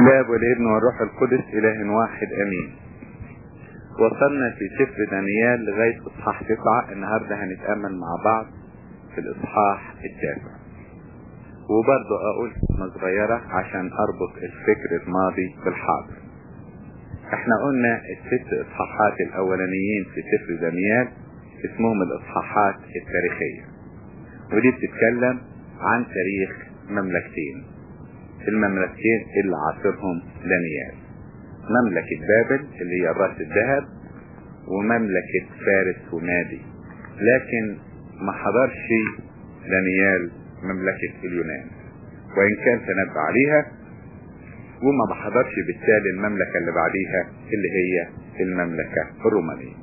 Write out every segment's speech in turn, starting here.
الاب والابن والروح القدس اله واحد امين وصلنا في سفر دانيال لغاية اصحاح تسعة النهاردة هنتأمل مع بعض في الاصحاح التاسع وبرضه اقول كلمة صغيرة عشان اربط الفكر الماضي بالحاضر احنا قلنا الست اصحاحات الاولانيين في سفر دانيال اسمهم الاصحاحات التاريخية ودي بتتكلم عن تاريخ مملكتين المملكتين اللي عاصرهم دانيال مملكة بابل اللي هي الراس الذهب ومملكة فارس ومادي لكن ما حضرش دانيال مملكة اليونان وإن كان تنبأ عليها وما بحضرش بالتالي المملكة اللي بعديها اللي هي المملكة الرومانية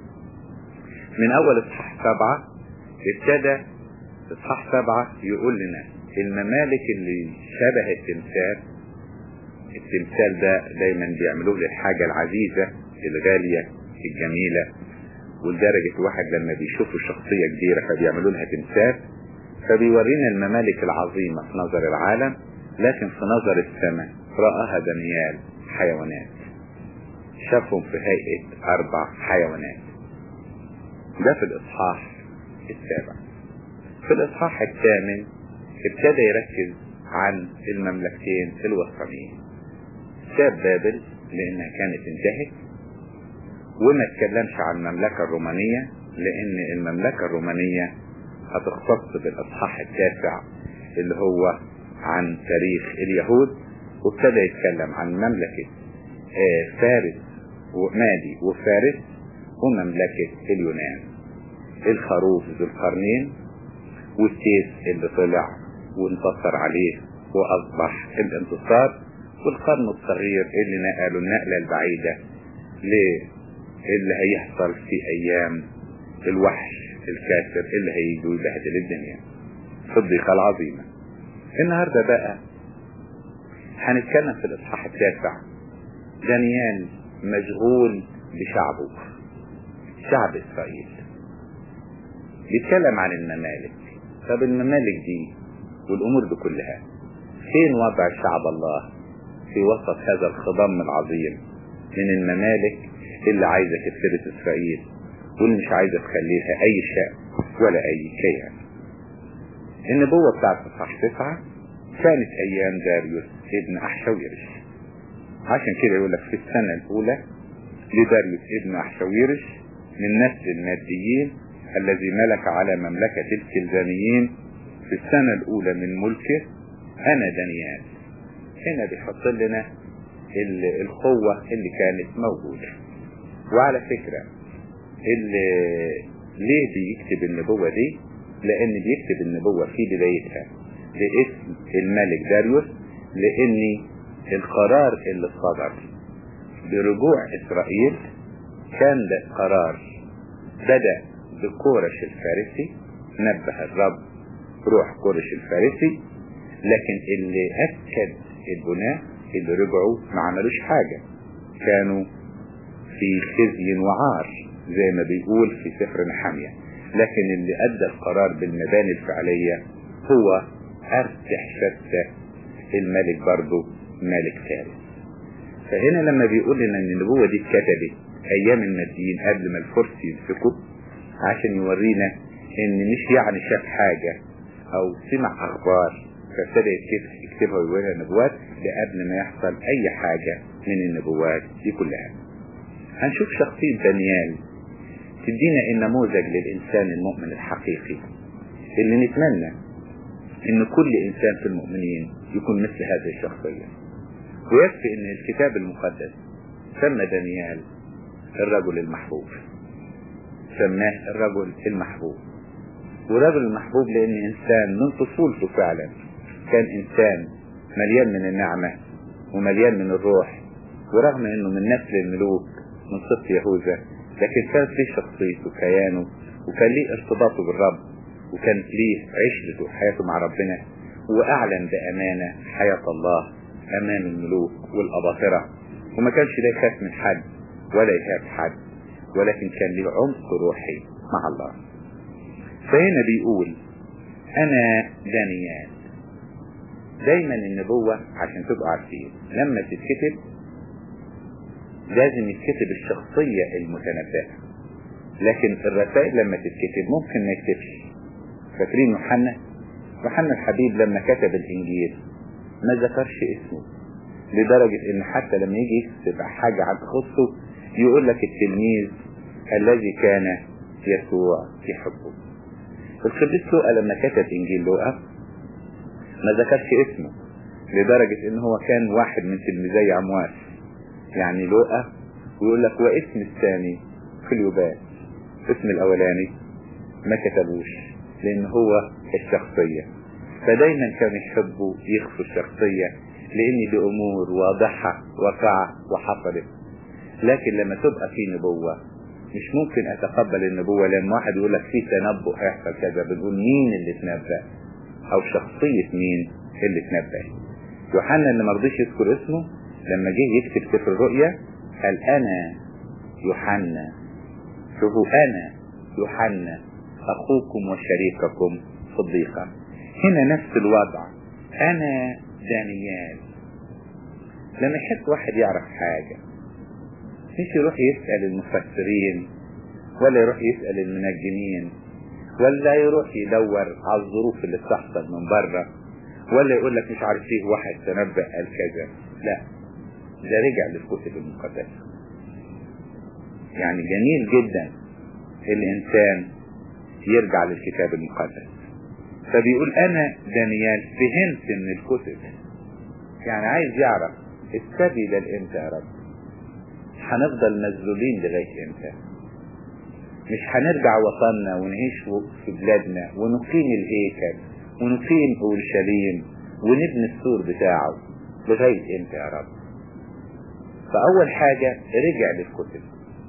من أول إصحاح سبعة ابتدى إصحاح سبعة يقول لنا الممالك اللي شبه التمثال التمثال ده دايما بيعملوه للحاجة العزيزة الغالية الجميلة ولدرجة واحد لما بيشوفوا شخصية كبيرة فبيعملوا لها تمثال فبيورينا الممالك العظيمة في نظر العالم لكن في نظر السماء رآها دانيال حيوانات شافهم في هيئة أربع حيوانات ده في الإصحاح السابع في الإصحاح الثامن ابتدى يركز عن المملكتين الوسطانيين ساب بابل لانها كانت انتهت وما اتكلمش عن المملكة الرومانية لان المملكة الرومانية هتختص بالاصحاح التاسع اللي هو عن تاريخ اليهود وابتدى يتكلم عن مملكة فارس ومادي وفارس ومملكة اليونان الخروف ذو القرنين والسيف اللي طلع وانتصر عليه واصبح الانتصار والقرن الصغير اللي نقلوا النقلة البعيدة اللي هيحصل في ايام الوحش الكافر اللي هيجي ويبهدل الدنيا في الضيقة العظيمة النهاردة بقى هنتكلم في الاصحاح التاسع دانيال مشغول بشعبه شعب اسرائيل بيتكلم عن الممالك طب الممالك دي والامور دي كلها فين وضع شعب الله في وسط هذا الخضم العظيم من الممالك اللي عايزة تفترس اسرائيل واللي مش عايزة تخليها اي شأن ولا اي كيان النبوة بتاعت صح تسعة كانت ايام داريوس ابن احشويرش عشان كده يقول لك في السنة الاولى لداريوس ابن احشويرش من نسل الماديين الذي ملك على مملكة الكلدانيين في السنة الأولى من ملكه أنا دانيال هنا بيحط لنا القوة اللي كانت موجودة وعلى فكرة اللي ليه بيكتب النبوة دي لأن بيكتب النبوة في بدايتها باسم الملك داريوس لأن القرار اللي صدر برجوع إسرائيل كان ده قرار بدأ بكورش الفارسي نبه الرب روح كورش الفارسي لكن اللي أكد البناء اللي رجعوا ما عملوش حاجة كانوا في خزي وعار زي ما بيقول في سفر نحمية لكن اللي أدى القرار بالمباني الفعلية هو أرتح شتى الملك برضه ملك فارس فهنا لما بيقول لنا ان النبوة دي اتكتبت ايام الماديين قبل ما الفرس يمسكوا عشان يورينا ان مش يعني شاف حاجة او سمع اخبار فابتدى يكتبها ويقولها نبوات قبل ما يحصل اي حاجة من النبوات دي كلها هنشوف شخصية دانيال تدينا النموذج للانسان المؤمن الحقيقي اللي نتمنى ان كل انسان في المؤمنين يكون مثل هذه الشخصية ويكفي ان الكتاب المقدس سمى دانيال الرجل المحبوب سماه الرجل المحبوب والرجل المحبوب لان انسان من طفولته فعلا كان انسان مليان من النعمة ومليان من الروح ورغم انه من نسل الملوك من سبط يهوذا لكن كانت ليه شخصيته وكيانه وكان ليه ارتباطه بالرب وكانت ليه عشرته وحياته مع ربنا واعلن بامانة حياة الله امام الملوك والاباطرة وما كانش لا يخاف من حد ولا يهاب حد ولكن كان له عمق روحي مع الله فهنا بيقول انا دانيال دايما النبوة عشان تبقوا عارفين لما تتكتب لازم يتكتب الشخصية المتنبئة لكن الرسائل لما تتكتب ممكن ما يكتبش فاكرين يوحنا يوحنا الحبيب لما كتب الانجيل ما ذكرش اسمه لدرجة ان حتى لما يجي يكتب حاجة عن تخصه يقول لك التلميذ الذي كان يسوع يحبه القديس لوقا لما كتب انجيل لوقا ما ذكرش اسمه لدرجة ان هو كان واحد من تلميذي عمواس يعني لوقا ويقول لك واسم الثاني كليوباس اسم الاولاني ما كتبوش لان هو الشخصية فدايما كانوا يحبوا يخفوا الشخصية لان دي امور واضحة واقعة وحصلت لكن لما تبقى في نبوة مش ممكن اتقبل النبوة لما واحد يقول لك في تنبؤ هيحصل كذا بنقول مين اللي تنبأ او شخصية مين اللي تنبأ يوحنا اللي مرضيش يذكر اسمه لما جه يكتب سفر الرؤيا قال انا يوحنا شوفوا انا يوحنا اخوكم وشريككم صديقا هنا نفس الوضع انا دانيال لما يحب واحد يعرف حاجة مش يروح يسأل المفسرين ولا يروح يسأل المنجمين ولا يروح يدور على الظروف اللي بتحصل من بره ولا يقول لك مش عارف فيه واحد تنبأ قال كذا لا ده رجع للكتب المقدسة يعني جميل جدا الإنسان يرجع للكتاب المقدس فبيقول أنا دانيال فهمت من الكتب يعني عايز يعرف السبي للإمتى يا رب هنفضل مذلولين لغاية إمتى مش هنرجع وطننا ونعيش في بلادنا ونقيم الهيكل ونقيم اورشليم ونبني السور بتاعه لغاية امتى يا رب فاول حاجة رجع للكتب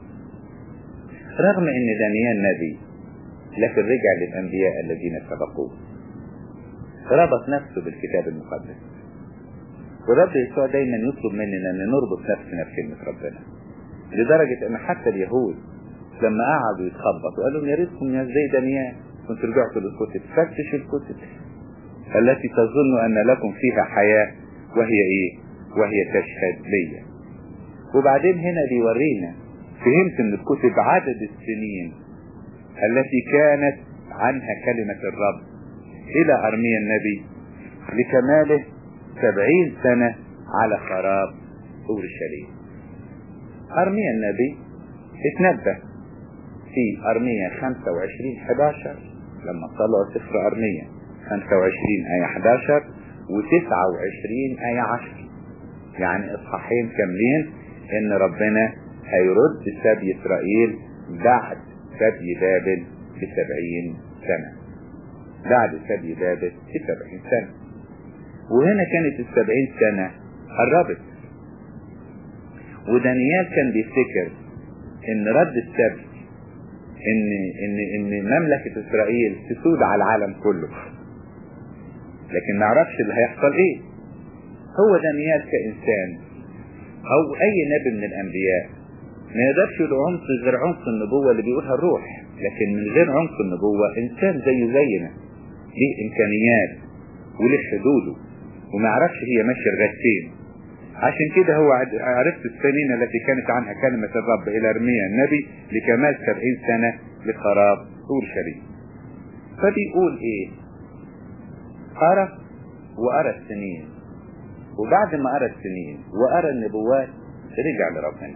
رغم ان دانيال نبي لكن رجع للانبياء الذين سبقوه ربط نفسه بالكتاب المقدس ورب يسوع دايما يطلب مننا ان نربط نفسنا بكلمة ربنا لدرجة ان حتى اليهود لما قعدوا يتخبطوا قالوا يا ريتكم يا زي دانيال كنت رجعتوا للكتب فتشوا الكتب التي تظن ان لكم فيها حياة وهي ايه وهي تشهد ليا وبعدين هنا بيورينا فهمت من الكتب عدد السنين التي كانت عنها كلمة الرب الى ارميا النبي لكماله سبعين سنة على خراب اورشليم ارميا النبي اتنبه في ارميا 25 11 لما طلع سفر ارميا 25 آية 11 و29 آية 10 يعني اصحاحين كاملين ان ربنا هيرد سبي اسرائيل بعد سبي بابل بسبعين سنة بعد سبي بابل بسبعين سنة وهنا كانت السبعين سنة قربت ودانيال كان بيفتكر ان رد السبي ان ان ان مملكة اسرائيل تسود على العالم كله لكن ما يعرفش اللي هيحصل ايه هو دانيال كإنسان او اي نبي من الانبياء ما يقدرش له عمق غير عمق النبوة اللي بيقولها الروح لكن من غير عمق النبوة انسان زيه زينا ليه امكانيات وليه حدوده وما يعرفش هي ماشية لغاية فين عشان كده هو عرفت السنين التي كانت عنها كلمة الرب إلى ارميا النبي لكمال سبعين سنة لخراب أورشليم فبيقول إيه أرى وأرى السنين وبعد ما أرى السنين وأرى النبوات رجع لربنا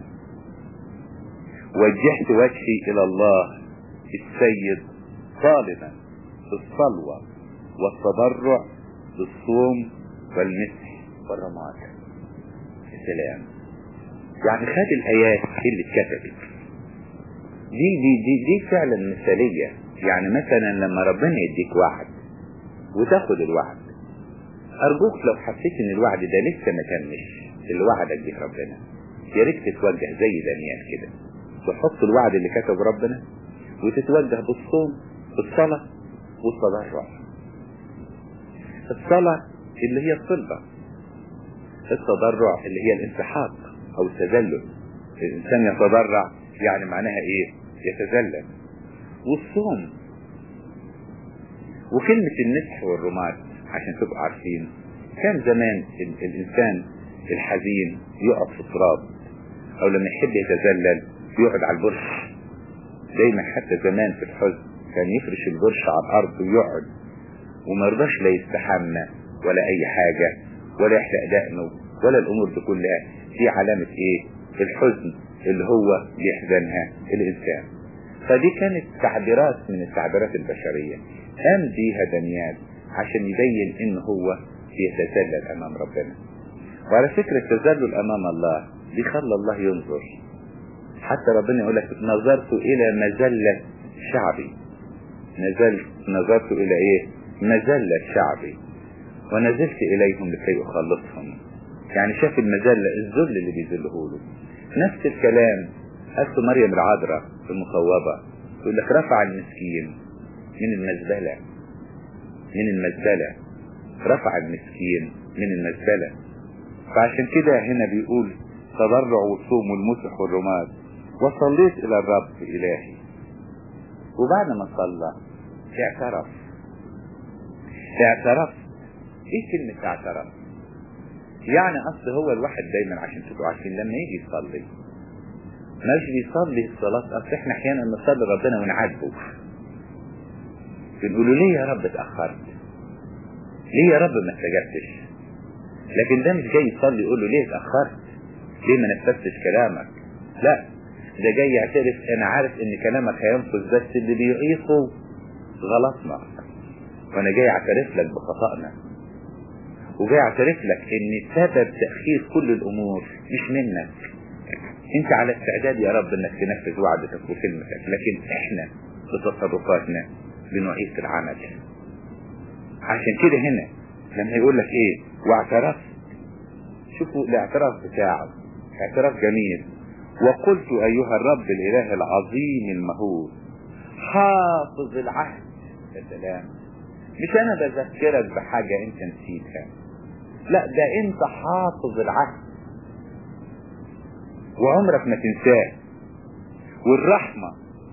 وجهت وجهي إلى الله السيد طالبا بالصلوة والتضرع بالصوم والمسح والرماد السلام يعني خد الآيات اللي اتكتبت دي دي دي دي فعلا مثالية يعني مثلا لما ربنا يديك وعد وتاخد الوعد أرجوك لو حسيت إن الوعد ده لسه ما تمش اللي وعدك به ربنا يا ريت تتوجه زي دانيال كده وتحط الوعد اللي كتب ربنا وتتوجه بالصوم بالصلاة والتضرع الصلاة اللي هي الطلبة التضرع اللي هي الانسحاق او التذلل الانسان يتضرع يعني معناها ايه يتذلل والصوم وكلمة النسح والرماد عشان تبقوا عارفين كان زمان ال- الانسان الحزين يقف في التراب او لما يحب يتذلل يقعد على البرش دايما حتى زمان في الحزن كان يفرش البرش على الارض ويقعد وما يرضاش لا يستحمى ولا اي حاجة ولا يحلق دقنه ولا الامور دي كلها دي علامة ايه الحزن اللي هو بيحزنها الانسان فدي كانت تعبيرات من التعبيرات البشرية قام بيها دانيال عشان يبين ان هو بيتذلل امام ربنا وعلى فكرة التذلل امام الله بيخلى الله ينظر حتى ربنا يقول لك نظرت الى مزلة شعبي نزلت نظرت الى ايه مزلة شعبي ونزلت اليهم لكي اخلصهم يعني شاف المذلة الذل اللي بيذله له نفس الكلام قالته مريم العذراء المصوبة يقول لك رفع المسكين من المزبلة من المزبلة رفع المسكين من المزبلة فعشان كده هنا بيقول تضرع والصوم والمسح والرماد وصليت الى الرب الهي وبعد ما صلى اعترف اعترف ايه كلمة اعترف يعني اصل هو الواحد دايما عشان تبقوا عارفين لما يجي يصلي مش بيصلي الصلاة اصل احنا احيانا نصلي ربنا ونعاتبه بنقول له ليه يا رب اتأخرت ليه يا رب ما استجبتش لكن ده مش جاي يصلي يقول له ليه اتأخرت ليه ما نفذتش كلامك لا ده جاي يعترف انا عارف ان كلامك هينفذ بس اللي بيعيقه غلطنا وانا جاي اعترف لك بخطأنا وجاي اعترف لك ان سبب تأخير كل الامور مش منك انت على استعداد يا رب انك تنفذ وعدتك وكلمتك لكن احنا بتصرفاتنا بنعيد العمل عشان كده هنا لما يقول لك ايه واعترفت شوفوا الاعتراف بتاعه اعتراف جميل وقلت ايها الرب الاله العظيم المهول حافظ العهد يا سلام مش انا بذكرك بحاجة انت نسيتها لا ده انت حافظ العهد وعمرك ما تنساه والرحمة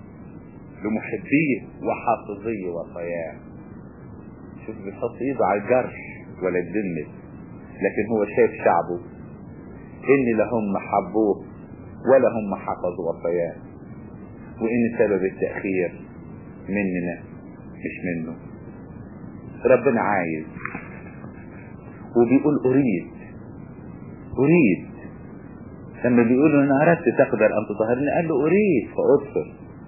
لمحبيه وحافظيه وصياه شوف بيحط ايده على الجرح ولا الدمس لكن هو شايف شعبه ان لا هم حبوه ولا هم حفظوا وصياه وان سبب التأخير مننا مش منه ربنا عايز وبيقول اريد اريد لما بيقولوا انا اردت تقدر ان تطهرني قال له اريد فاطهر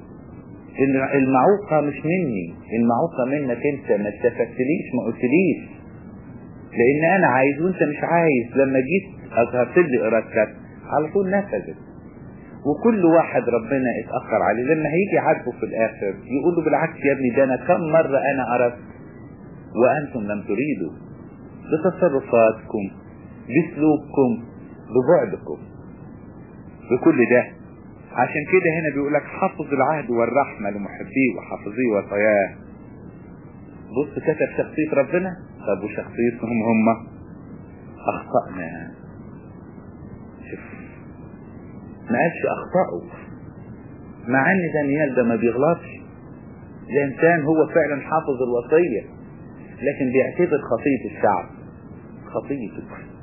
المعوقة مش مني المعوقة منك انت ما استفدتليش ما قلتليش لان انا عايز وانت مش عايز لما جيت اظهرت لي ارادتك على طول نفذت وكل واحد ربنا اتأخر عليه لما هيجي عاتبه في الاخر يقول له بالعكس يا ابني ده انا كم مرة انا اردت وانتم لم تريدوا بتصرفاتكم بسلوككم ببعدكم بكل ده عشان كده هنا بيقول لك حفظ العهد والرحمة لمحبيه وحافظيه وصياه بص كتب شخصية ربنا طب وشخصيتهم هم اخطأنا شوف ما قالش اخطأوا مع ان دانيال ده ما بيغلطش ده انسان هو فعلا حافظ الوصية لكن بيعتبر خطية الشعب خطيته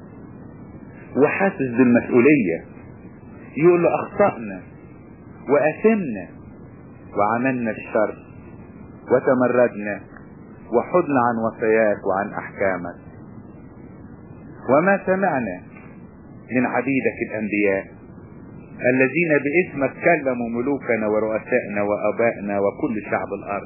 وحاسس بالمسؤولية يقول له اخطأنا واثمنا وعملنا الشر وتمردنا وحدنا عن وصاياك وعن احكامك وما سمعنا من عبيدك الانبياء الذين باسمك كلموا ملوكنا ورؤسائنا وابائنا وكل شعب الارض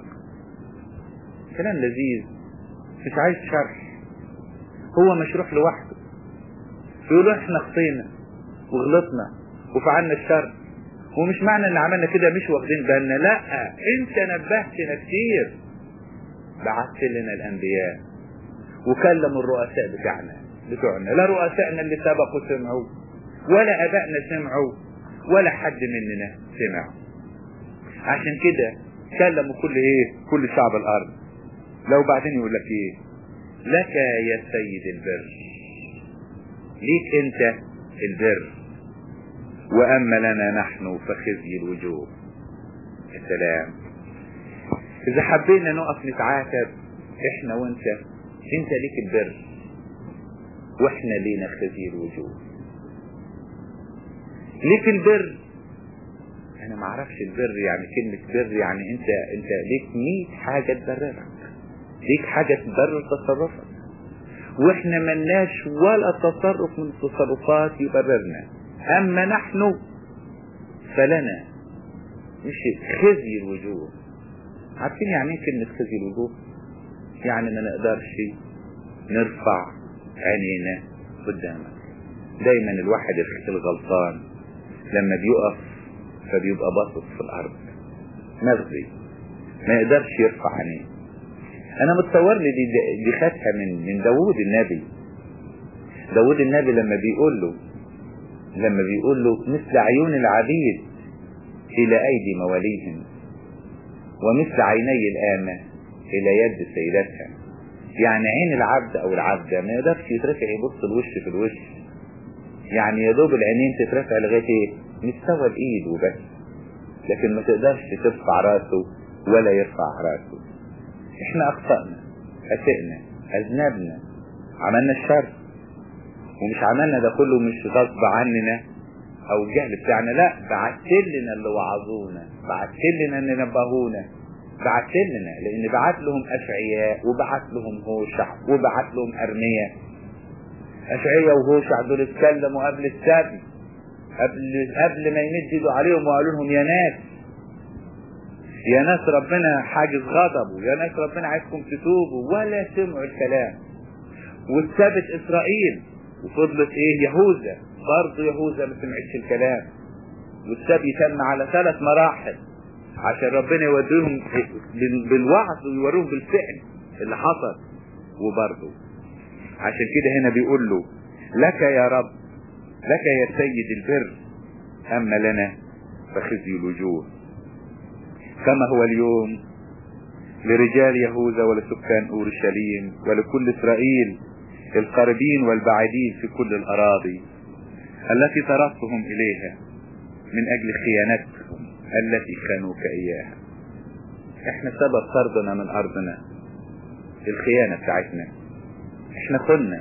كلام لذيذ مش عايز شرح هو مشروح لوحده يقولوا احنا خطينا وغلطنا وفعلنا الشر ومش معنى ان عملنا كده مش واخدين بالنا لا انت نبهتنا كتير بعثت لنا الانبياء وكلموا الرؤساء بتاعنا بتوعنا لا رؤسائنا اللي سبقوا سمعوا ولا ابائنا سمعوا ولا حد مننا سمع عشان كده كلموا كل ايه كل شعب الارض لو بعدين يقول لك ايه لك يا سيد البر ليك انت البر واما لنا نحن فخزي الوجوه السلام اذا حبينا نقف نتعاتب احنا وانت انت ليك البر واحنا لينا خزي الوجوه ليك البر انا ما اعرفش البر يعني كلمة بر يعني انت انت ليك 100 حاجة تبررك ليك حاجة تبرر تصرفك واحنا ملناش ولا تصرف من التصرفات يبررنا اما نحن فلنا مش خزي الوجوه عارفين يعني ايه كلمة خزي الوجوه يعني ما نقدرش نرفع عينينا قدامك دايما الواحد الغلطان لما بيقف فبيبقى باصص في الارض مغزي ما يقدرش يرفع عينيه انا متصور لي دي, دي خدها من من داوود النبي داوود النبي لما بيقول له لما بيقول له مثل عيون العبيد الى ايدي مواليهم ومثل عيني الآمة الى يد سيدتها يعني عين العبد او العبدة ما يقدرش يترفع يبص الوش في الوش يعني يا دوب العينين تترفع لغاية ايه مستوى الايد وبس لكن ما تقدرش ترفع راسه ولا يرفع راسه احنا اخطأنا اسئنا اذنبنا عملنا الشر ومش عملنا ده كله مش غصب عننا او الجهل بتاعنا لا بعتلنا اللي وعظونا بعتلنا اللي نبهونا بعتلنا لان بعت لهم اشعياء وبعت لهم هوشع وبعت لهم ارميا اشعياء وهوشع دول اتكلموا قبل السبي قبل قبل ما يمد ايده عليهم وقالوا لهم يا ناس يا ناس ربنا حاجز غضبه يا ناس ربنا عايزكم تتوبوا ولا سمعوا الكلام واتثبت اسرائيل وفضلت ايه يهوذا برضه يهوذا ما سمعتش الكلام والسبي تم على ثلاث مراحل عشان ربنا يوديهم بالوعظ ويوروهم بالفعل اللي حصل وبرضه عشان كده هنا بيقول له لك يا رب لك يا سيد البر اما لنا فخزي الوجوه كما هو اليوم لرجال يهوذا ولسكان اورشليم ولكل اسرائيل القريبين والبعيدين في كل الاراضي التي طردتهم اليها من اجل خيانتهم التي خانوك اياها احنا سبب طردنا من ارضنا الخيانة بتاعتنا احنا كنا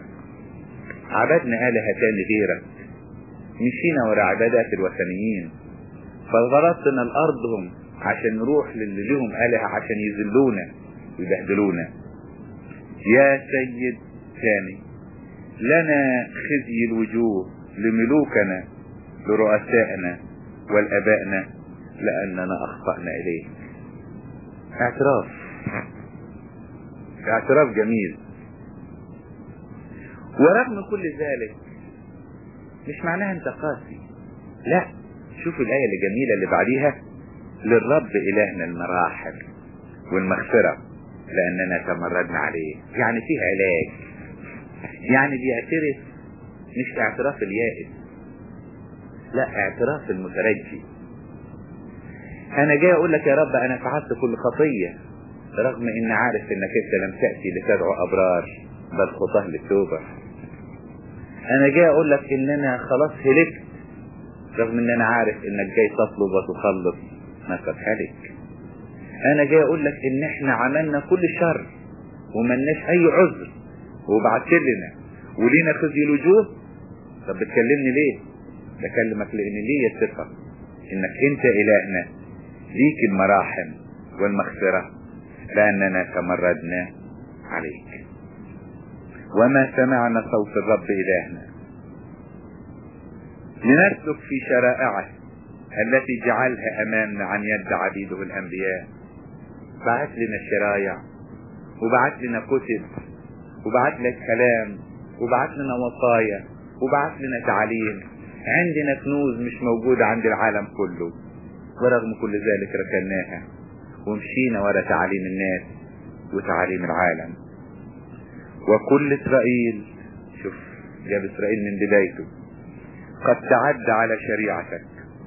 عبدنا آلهة تاني غيرك مشينا ورا عبادات الوثنيين فغرضنا الارضهم عشان نروح للي لهم آلهة عشان يذلونا ويبهدلونا يا سيد ثاني لنا خزي الوجوه لملوكنا لرؤسائنا والابائنا لاننا اخطأنا اليه اعتراف اعتراف جميل ورغم كل ذلك مش معناها انت قاسي لا شوف الآية الجميلة اللي بعديها للرب إلهنا المراحل والمغفرة لأننا تمردنا عليه يعني فيه علاج يعني بيعترف مش اعتراف اليائس لا اعتراف المترجي انا جاي اقول لك يا رب انا فعلت كل خطية رغم ان عارف انك انت لم تأتي لتدعو ابرار بل خطاه للتوبة انا جاي اقول لك ان انا خلاص هلكت رغم ان انا عارف انك جاي تطلب وتخلص ما قد هلك انا جاي اقول لك ان احنا عملنا كل شر وملناش اي عذر وبعت لنا ولينا خزي الوجوه طب بتكلمني ليه بكلمك لان ليا الثقة انك انت الهنا ليك المراحم والمغفرة لاننا تمردنا عليك وما سمعنا صوت الرب الهنا لنسلك في شرائعه التي جعلها امامنا عن يد عبيده الانبياء بعت لنا الشرايع وبعت لنا كتب وبعت لك كلام وبعت لنا وصايا وبعت لنا تعاليم عندنا كنوز مش موجودة عند العالم كله ورغم كل ذلك ركناها ومشينا ورا تعاليم الناس وتعاليم العالم وكل اسرائيل شوف جاب اسرائيل من بدايته قد تعدى على شريعتك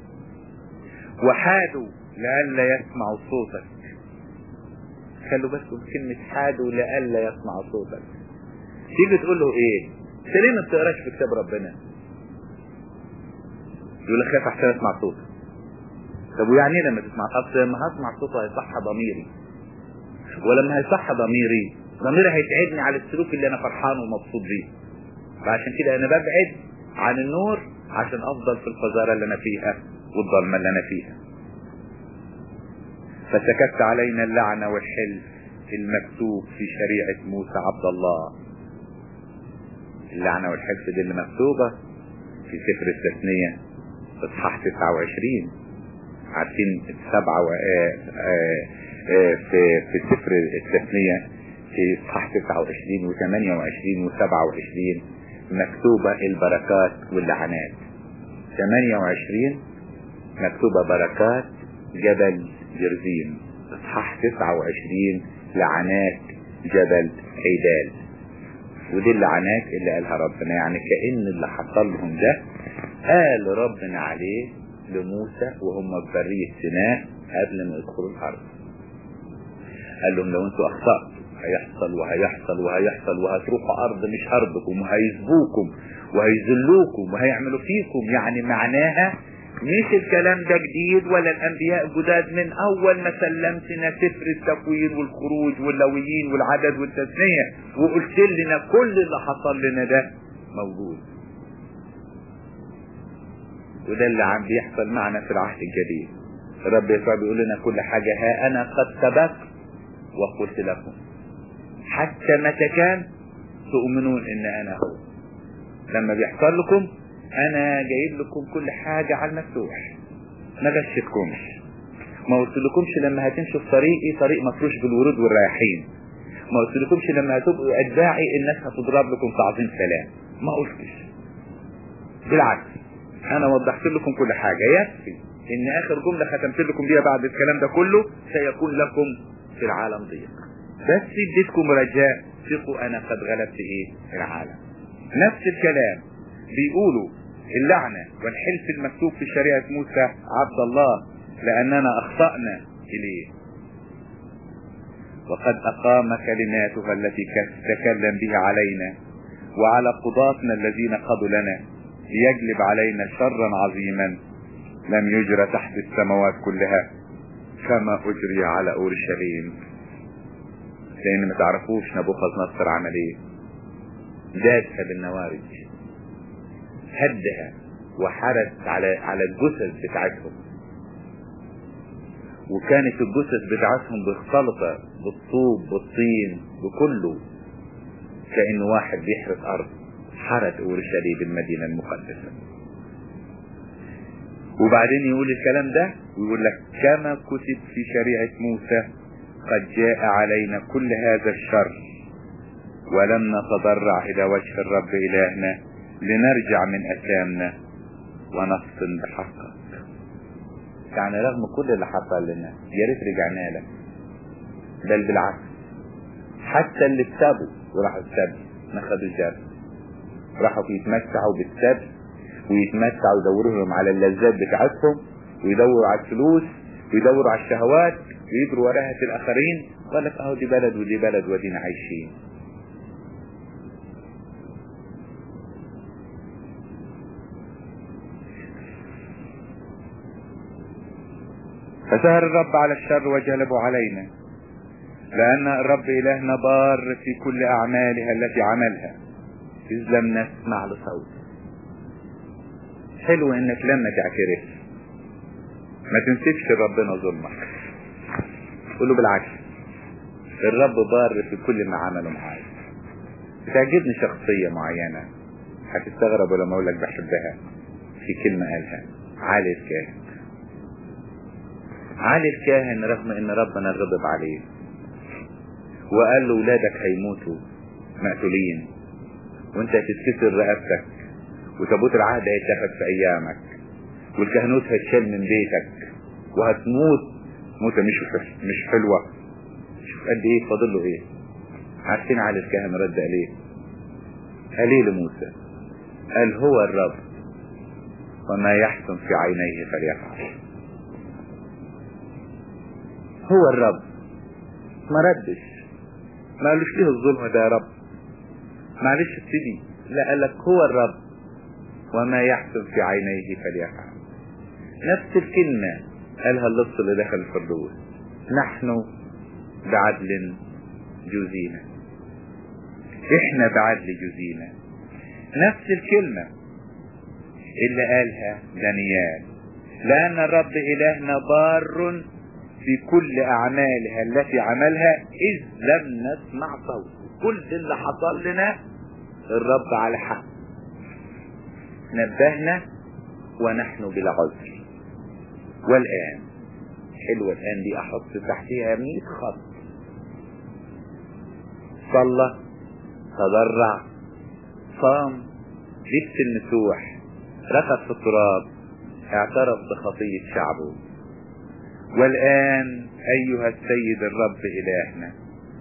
وحادوا لئلا يسمعوا صوتك خلوا بس كلمة حادوا لئلا يسمعوا صوتك تيجي تقول له ايه انت ليه ما بتقراش في كتاب ربنا يقول لك خايف احسن اسمع صوته طب ويعني ايه لما تسمع اصل لما هسمع صوته هيصح ضميري ولما هيصح ضميري ضميري هيتعبني على السلوك اللي انا فرحان ومبسوط بيه فعشان كده انا ببعد عن النور عشان افضل في القذارة اللي انا فيها والظلمة اللي انا فيها فسكت علينا اللعنة والحلف المكتوب في شريعة موسى عبد الله اللعنة والحلف دي اللي مكتوبة في سفر التثنية اصحاح 29 عارفين السبعة و... آه آه آه في في سفر التثنية في اصحاح 29 و28 و27 مكتوبة البركات واللعنات 28 مكتوبة بركات جبل جرزيم اصحاح 29 لعنات جبل عيدال ودي اللعنات اللي قالها ربنا يعني كأن اللي حصل لهم ده قال ربنا عليه لموسى وهم في برية سيناء قبل ما يدخلوا الأرض قال لهم لو انتوا أخطأتوا هيحصل وهيحصل وهيحصل وهتروحوا أرض مش أرضكم وهيسبوكم وهيذلوكم وهيعملوا فيكم يعني معناها مش الكلام ده جديد ولا الانبياء جداد من اول ما سلمتنا سفر التكوين والخروج واللويين والعدد والتثنية وقلت لنا كل اللي حصل لنا ده موجود وده اللي عم بيحصل معنا في العهد الجديد الرب يسوع بيقول لنا كل حاجة ها انا قد سبقت وقلت لكم حتى متى كان تؤمنون ان انا هو لما بيحصل لكم انا جايب لكم كل حاجة على المفتوح ما غشتكمش ما قلت لكمش لما هتمشوا في طريقي طريق مفروش بالورود والرياحين ما قلت لكمش لما هتبقوا اتباعي الناس هتضرب لكم تعظيم سلام ما قلتش بالعكس انا وضحت لكم كل حاجة يكفي ان اخر جملة ختمت لكم بيها بعد الكلام ده كله سيكون لكم في العالم ضيق بس اديتكم رجاء ثقوا انا قد غلبت ايه العالم نفس الكلام بيقولوا اللعنة والحلف المكتوب في شريعة موسى عبد الله لأننا أخطأنا إليه وقد أقام كلماتها التي تكلم بها علينا وعلى قضاتنا الذين قضوا لنا ليجلب علينا شرا عظيما لم يجرى تحت السماوات كلها كما أجري على أورشليم لأن ما تعرفوش نبوخذ نصر عمل ايه داسها بالنوارج هدها وحرس على على الجثث بتاعتهم وكانت الجثث بتاعتهم مختلطة بالطوب بالطين بكله كأنه واحد بيحرس أرض حرس أورشليم المدينة المقدسة وبعدين يقول الكلام ده ويقول لك كما كتب في شريعة موسى قد جاء علينا كل هذا الشر ولم نتضرع إلى وجه الرب إلهنا لنرجع من أثامنا ونفطن بحقك يعني رغم كل اللي حصل لنا يا ريت رجعنا لك بل بالعكس حتى اللي اتسابوا وراحوا السبي ما خدوا الجرس راحوا يتمتعوا بالسبي ويتمتعوا يدوروا لهم على اللذات بتاعتهم ويدوروا على الفلوس ويدوروا على الشهوات ويجروا وراها الاخرين قال لك اهو دي بلد ودي بلد ودينا عايشين فسهر الرب على الشر وجلبوا علينا لأن الرب إلهنا بار في كل أعمالها التي عملها إذ لم نسمع لصوت حلو إنك لما تعترف ما تنسبش ربنا ظلمك قول له بالعكس الرب بار في كل ما عمله معايا بتعجبني شخصية معينة هتستغرب لما اقول لك بحبها في كلمة قالها علي الكاهن علي الكاهن رغم ان ربنا غضب عليه وقال له ولادك هيموتوا مقتولين وانت هتتكسر رقبتك وتابوت العهد هيتاخد في ايامك والكهنوت هيتشال من بيتك وهتموت موتة مش مش حلوة شوف قد ايه فاضل له ايه عارفين علي الكاهن رد عليه قال ايه لموسى قال هو الرب وما يحسن في عينيه فليفعل هو الرب ما ردش ما قالوش ليه الظلم ده يا رب معلش ابتدي لا قال لك هو الرب وما يحسن في عينيه فليفعل نفس الكلمة قالها اللص اللي دخل الفردوس نحن بعدل جزينا احنا بعدل جزينا نفس الكلمة اللي قالها دانيال لأن الرب إلهنا بار في كل أعمالها التي عملها إذ لم نسمع صوته كل اللي حصل لنا الرب على حق نبهنا ونحن بلا عذر والآن حلوة الآن دي أحط تحتها 100 خط صلى تضرع صام لبس النسوح رقد في التراب اعترف بخطية شعبه والآن أيها السيد الرب إلهنا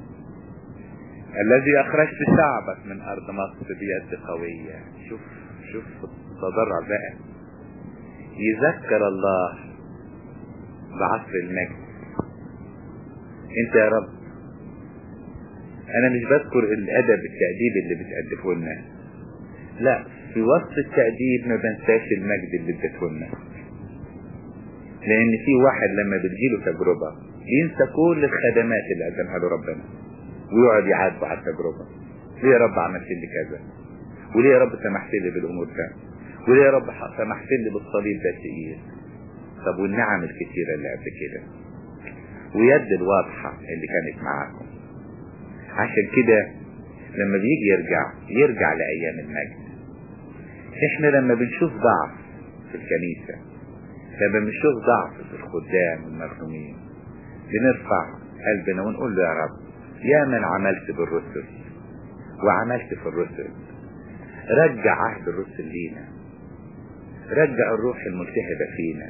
الذي أخرجت شعبك من أرض مصر بيد قوية شوف شوف تضرع بقى يذكر الله بعصر المجد انت يا رب انا مش بذكر الادب التأديب اللي بتأدبه لنا لا في وسط التأديب ما بنساش المجد اللي اديته لنا لان في واحد لما بتجيله تجربة ينسى كل الخدمات اللي قدمها له ربنا ويقعد يعاتب على التجربة ليه يا رب عملت لي كذا وليه يا رب سمحت لي بالامور ده وليه يا رب سمحت لي بالصليب ده تقيل طب والنعم الكتيرة اللي قبل كده ويد الواضحة اللي كانت معاكم عشان كده لما بيجي يرجع يرجع لأيام المجد احنا لما بنشوف ضعف في الكنيسة لما بنشوف ضعف في الخدام والمخدومين بنرفع قلبنا ونقول له يا رب يا من عملت بالرسل وعملت في الرسل رجع عهد الرسل لينا رجع الروح الملتهبة فينا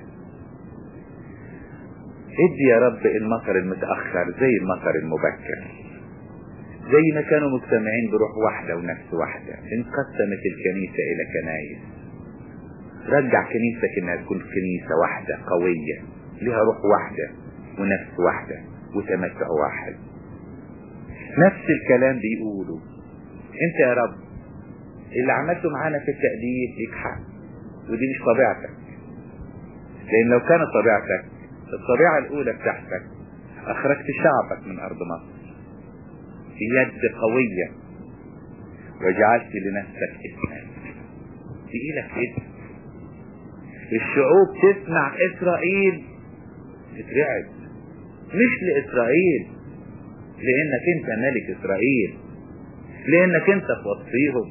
ادي يا رب المطر المتأخر زي المطر المبكر زي ما كانوا مجتمعين بروح واحدة ونفس واحدة انقسمت الكنيسة الى كنايس رجع كنيستك انها تكون كنيسة واحدة قوية لها روح واحدة ونفس واحدة وتمتع واحد نفس الكلام بيقولوا انت يا رب اللي عملته معانا في التأديب ليك حق ودي مش طبيعتك لان لو كانت طبيعتك الطبيعة الاولى بتاعتك اخرجت شعبك من ارض مصر بيد قوية وجعلت لنفسك اسما تقيلك اسم الشعوب تسمع اسرائيل تترعب مش لاسرائيل لانك انت ملك اسرائيل لانك انت في وسطيهم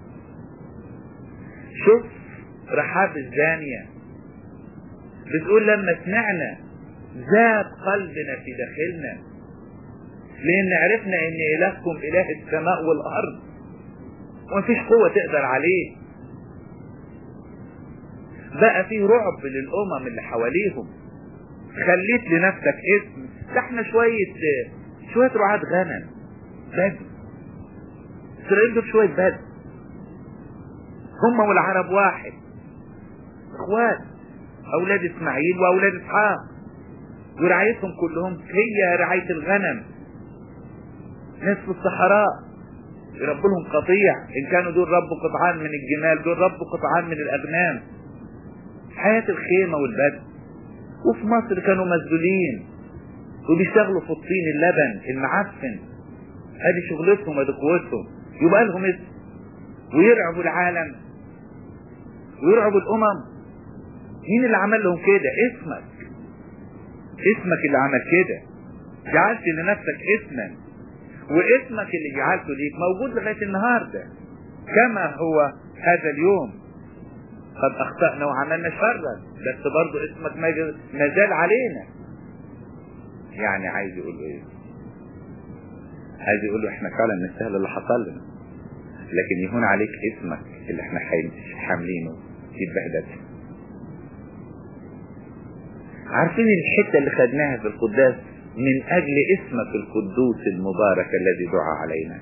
شوف رحاب الزانية بتقول لما سمعنا ذاب قلبنا في داخلنا لان عرفنا ان الهكم اله السماء والارض ومفيش قوة تقدر عليه بقى في رعب للامم اللي حواليهم خليت لنفسك اسم ده احنا شوية شوية رعاة غنم بدو اسرائيل دول شوية بدو هم والعرب واحد اخوات اولاد اسماعيل واولاد اسحاق ورعايتهم كلهم هي رعاية الغنم ناس في الصحراء يربوا لهم قطيع ان كانوا دول ربوا قطعان من الجمال دول ربوا قطعان من الاغنام حياة الخيمة والبدو وفي مصر كانوا مسجونين وبيشتغلوا في الطين اللبن المعفن ادي شغلتهم ادي قوتهم يبقى لهم اسم ويرعبوا العالم ويرعبوا الامم مين اللي عمل لهم كده اسمك اسمك اللي عمل كده جعلت لنفسك اسما واسمك اللي جعلته ليك موجود لغاية النهاردة كما هو هذا اليوم قد اخطأنا وعملنا شرا بس برضو اسمك ما زال علينا يعني عايز يقول ايه عايز يقول له احنا فعلا نستاهل اللي حصل لنا لكن يهون عليك اسمك اللي احنا حاملينه يتبهدل عارفين الحتة اللي خدناها في القداس من اجل اسمك القدوس المبارك الذي دعا علينا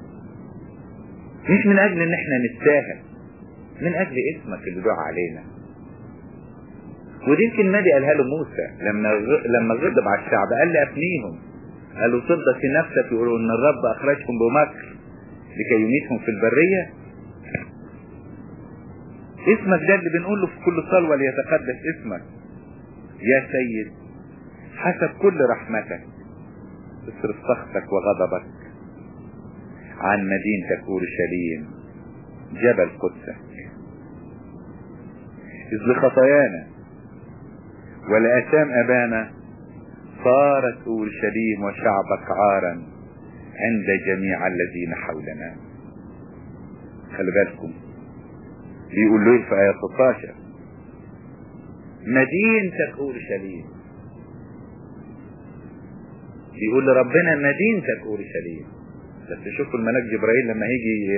مش من اجل ان احنا نستاهل من اجل اسمك اللي دعا علينا ودي يمكن النبي قالها له موسى لما لما غضب على الشعب قال لي افنيهم قالوا صدق في نفسك يقولوا ان الرب اخرجكم بمكر لكي يميتهم في البرية اسمك ده اللي بنقول له في كل صلوة ليتقدس اسمك يا سيد حسب كل رحمتك اصرف سخطك وغضبك عن مدينتك اورشليم جبل قدسك إذ لخطايانا ولأثام أبانا صارت أورشليم وشعبك عارا عند جميع الذين حولنا خلي بالكم بيقول له في آية 16 مدينتك أورشليم بيقول لربنا مدينتك أورشليم بس شوفوا الملاك جبرائيل لما يجي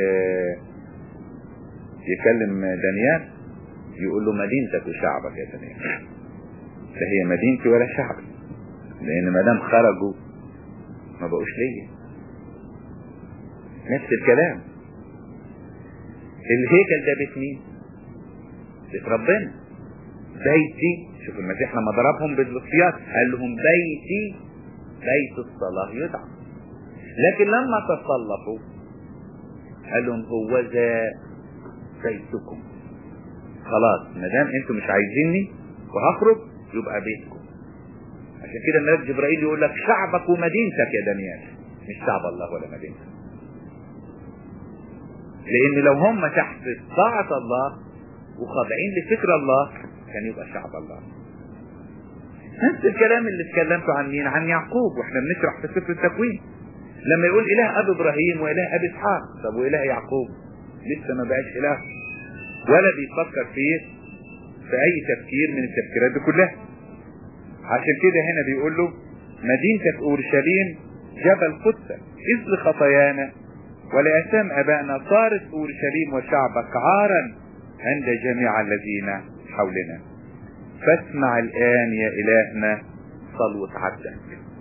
يكلم دانيال يقول له مدينتك وشعبك يا دانيال فهي مدينتي ولا شعبي لان ما دام خرجوا ما بقوش ليا نفس الكلام الهيكل ده بيت مين بيت ربنا بيتي شوف المسيح لما ضربهم بالسياط قال لهم بيتي بيت الصلاة يدعى لكن لما تصلفوا قال لهم هو ذا بيتكم خلاص ما دام انتم مش عايزيني وهخرج يبقى بيتكم عشان كده الملك جبرائيل يقول لك شعبك ومدينتك يا دانيال مش شعب الله ولا مدينتك لان لو هم تحت طاعة الله وخاضعين لفكر الله كان يبقى شعب الله نفس الكلام اللي اتكلمته عن مين عن يعقوب واحنا بنشرح في سفر التكوين لما يقول اله اب ابراهيم واله اب اسحاق طب واله يعقوب لسه ما بقاش اله ولا بيفكر فيه في اي تفكير من التفكيرات دي كلها عشان كده هنا بيقول له مدينتك اورشليم جبل قدسك اذ لخطايانا ولأثام ابائنا صارت اورشليم وشعبك عارا عند جميع الذين حولنا فاسمع الان يا الهنا صلوة عبدك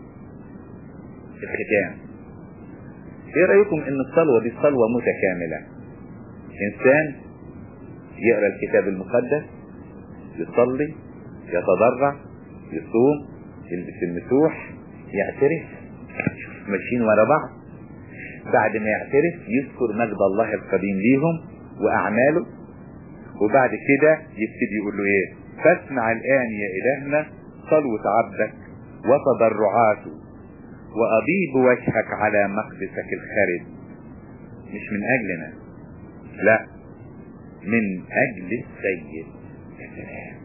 الختام ايه رأيكم ان الصلوة دي صلوة متكاملة انسان يقرأ الكتاب المقدس يصلي يتضرع يصوم يلبس المسوح يعترف ماشيين ورا بعض بعد ما يعترف يذكر مجد الله القديم ليهم واعماله وبعد كده يبتدي يقول له ايه فاسمع الان يا الهنا صلوة عبدك وتضرعاته وأبيض وجهك على مقدسك الخارج مش من أجلنا لا من أجل السيد يا سلام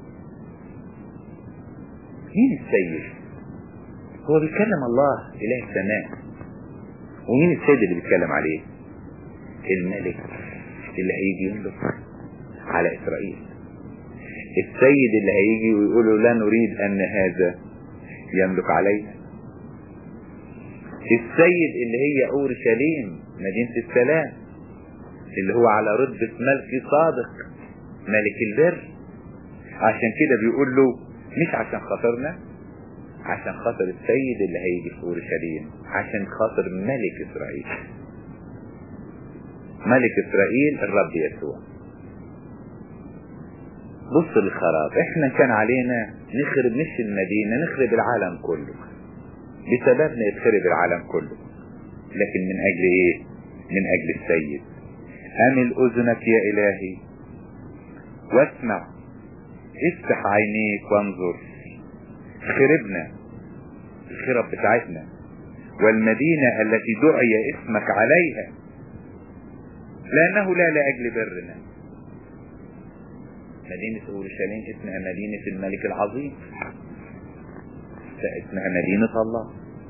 مين السيد هو بيتكلم الله إله السماء ومين السيد اللي بيتكلم عليه الملك اللي هيجي يملك على إسرائيل السيد اللي هيجي ويقول له لا نريد أن هذا يملك علينا السيد اللي هي اورشليم مدينة السلام اللي هو على رتبة ملك صادق ملك البر عشان كده بيقول له مش عشان خاطرنا عشان خاطر السيد اللي هيجي في اورشليم عشان خاطر ملك اسرائيل ملك اسرائيل الرب يسوع بص للخراب احنا كان علينا نخرب مش المدينة نخرب العالم كله بسببنا يتخرب العالم كله لكن من اجل ايه من اجل السيد امل اذنك يا الهي واسمع افتح عينيك وانظر خربنا الخرب بتاعتنا والمدينة التي دعي اسمك عليها لانه لا لاجل برنا مدينة اورشليم اسمها مدينة الملك العظيم اسمها مدينة الله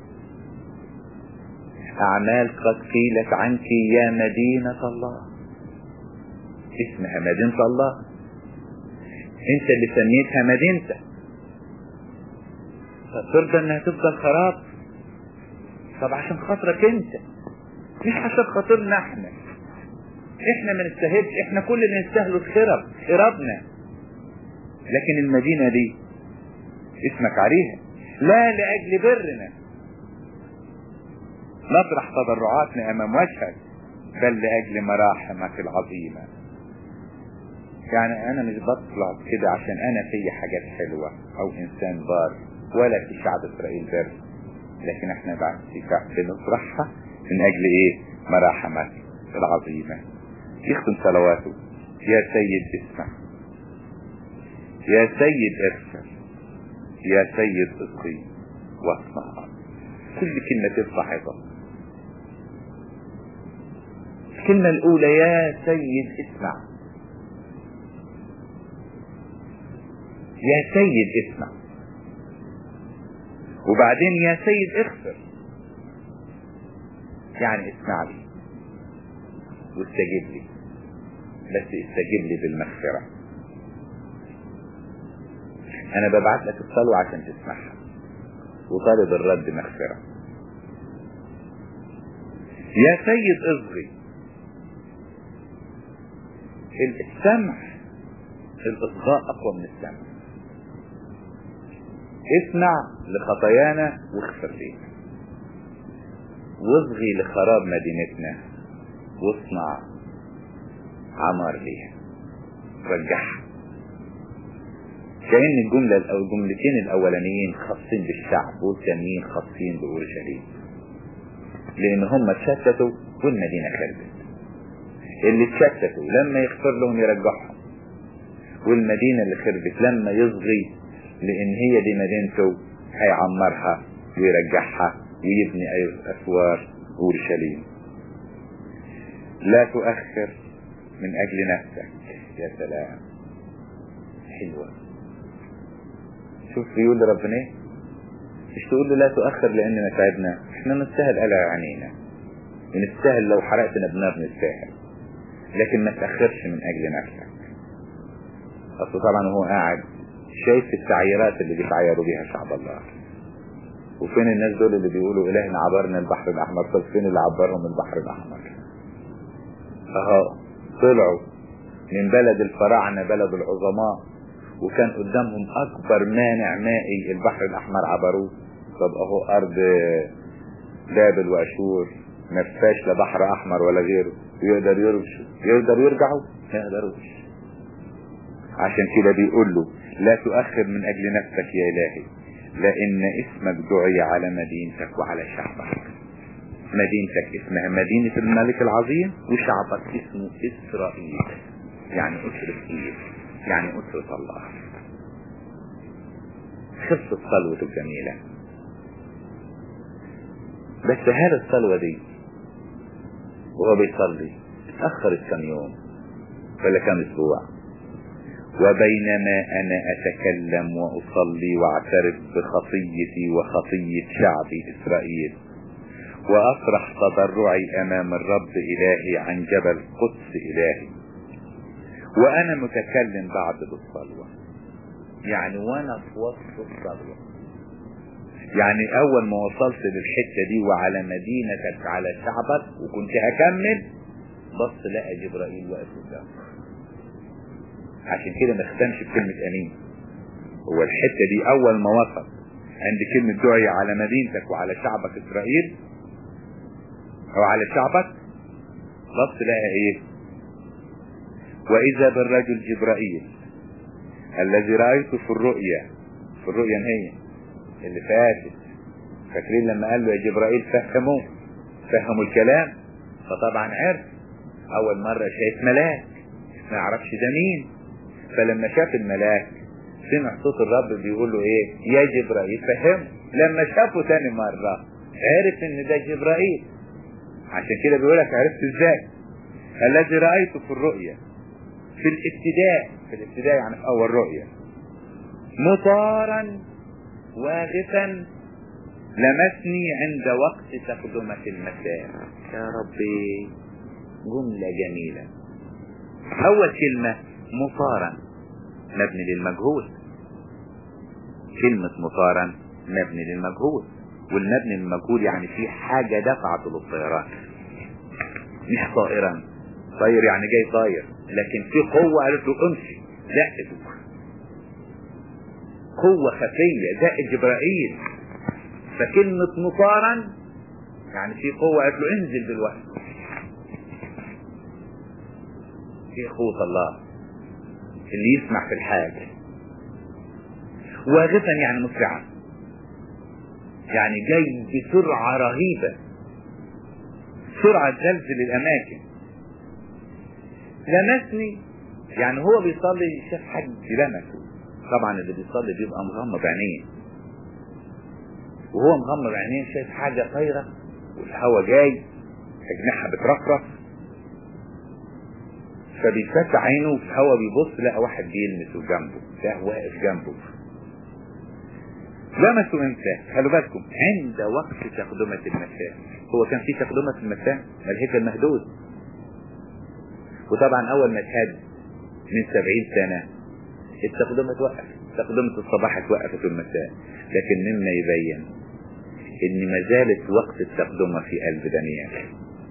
أعمال قد قيلت عنك يا مدينة الله اسمها مدينة الله انت اللي سميتها مدينتك فترضى انها تفضل خراب طب عشان خاطرك انت مش عشان خاطرنا احنا احنا ما نستاهلش احنا كل اللي نستاهله الخرب خربنا لكن المدينة دي اسمك عليها لا لأجل برنا نطرح تضرعاتنا أمام وجهك بل لأجل مراحمك العظيمة يعني أنا مش بطلع كده عشان أنا في حاجات حلوة أو إنسان بار ولا في شعب إسرائيل بر لكن احنا بعد بنطرحها من أجل إيه مراحمك العظيمة يختم صلواته يا سيد اسمع يا سيد ارسل يا سيد اسقي واصنع كل كلمة تبقى حفظ الكلمة الأولى يا سيد اسمع يا سيد اسمع وبعدين يا سيد اغفر يعني اسمع لي واستجيب لي بس استجيب لي بالمغفرة انا ببعت لك الصلوة عشان تسمعها وطالب الرد مغفرة يا سيد اصغي السمع الاصغاء اقوى من السمع اسمع لخطايانا واغفر لينا واصغي لخراب مدينتنا واصنع عمار ليها رجعها كأن الجملة أو الجملتين الأولانيين خاصين بالشعب والتانيين خاصين بأورشليم لأن هم اتشتتوا والمدينة خربت اللي اتشتتوا لما يغفر لهم يرجعهم والمدينة اللي خربت لما يصغي لأن هي دي مدينته هيعمرها ويرجعها ويبني أسوار أورشليم لا تؤخر من أجل نفسك يا سلام حلوة شوف بيقول لربنا ايه مش تقول له لا تؤخر لأننا تعبنا احنا نستاهل قلع عينينا ونستاهل لو حرقتنا بنار نستاهل لكن ما تأخرش من أجل نفسك أصل طبعا هو قاعد شايف التعييرات اللي بيتعيروا بيها شعب الله وفين الناس دول اللي بيقولوا إلهنا عبرنا البحر الأحمر طب فين اللي عبرهم البحر الأحمر اهو طلعوا من بلد الفراعنة بلد العظماء وكان قدامهم اكبر مانع مائي البحر الاحمر عبروه طب اهو ارض بابل واشور ما فيهاش لا بحر احمر ولا غيره ويقدر يرجعوا يقدر يرجعوا ما يقدروش عشان كده بيقول له لا تؤخر من اجل نفسك يا الهي لان اسمك دعي على مدينتك وعلى شعبك مدينتك اسمها مدينة الملك العظيم وشعبك اسمه إسرائيل يعني أسرة إيه يعني أسرة الله خلصت صلوته الجميلة بس هل الصلوة دي وهو بيصلي اتأخرت كم يوم ولا كم أسبوع وبينما أنا أتكلم وأصلي وأعترف بخطيتي وخطية شعبي إسرائيل وأفرح تضرعي أمام الرب إلهي عن جبل قدس إلهي وأنا متكلم بعد بالصلوة يعني وأنا في وسط الصلوة يعني أول ما وصلت للحتة دي وعلى مدينتك على شعبك وكنت هكمل بص لقى جبرائيل واقف قدامه عشان كده ما اختمش بكلمة أمين هو الحتة دي أول ما وصل عند كلمة دعي على مدينتك وعلى شعبك إسرائيل او على شعبك بص لها ايه واذا بالرجل جبرائيل الذي رأيته في الرؤيا في الرؤيا هي اللي فاتت فاكرين لما قال له يا جبرائيل فهموه فهموا الكلام فطبعا عرف اول مرة شايف ملاك ما يعرفش ده مين فلما شاف الملاك سمع صوت الرب بيقول له ايه يا جبرائيل فهمه لما شافه تاني مرة عرف ان ده جبرائيل عشان كده بيقولك عرفت ازاي الذي رأيته في الرؤيا في الابتداء في الابتداء يعني في اول رؤيا مطارا واغفا لمسني عند وقت تقدمة المساء يا ربي جملة جميلة اول كلمة مطارا مبني للمجهول كلمة مطارا مبني للمجهول والمبني للمجهول يعني في حاجة دفعته للطيران مش طائرا طير يعني جاي طاير لكن في قوة قالت له امشي زقته قوة خفية زق جبرائيل فكلمة مطارا يعني في قوة قالت له انزل دلوقتي في قوة الله اللي يسمع في الحال واغفا يعني مسرعا يعني جاي بسرعة رهيبة سرعة زلزل الأماكن لمسني يعني هو بيصلي شاف حد لمسه طبعا اللي بيصلي بيبقى مغمض عينيه وهو مغمض عينيه شايف حاجة طايرة والهوا جاي أجنحها بترفرف فبيفتح عينه في الهوا بيبص لقى واحد بيلمسه جنبه ده واقف جنبه لمسوا امتى خلوا بالكم عند وقت تقدمة المساء هو كان في تقدمة المساء ما الهيكل مهدود وطبعا اول ما اتهد من سبعين سنة التقدمة توقف تقدمة الصباح اتوقفت المساء لكن مما يبين ان ما زالت وقت التقدمة في قلب دانيال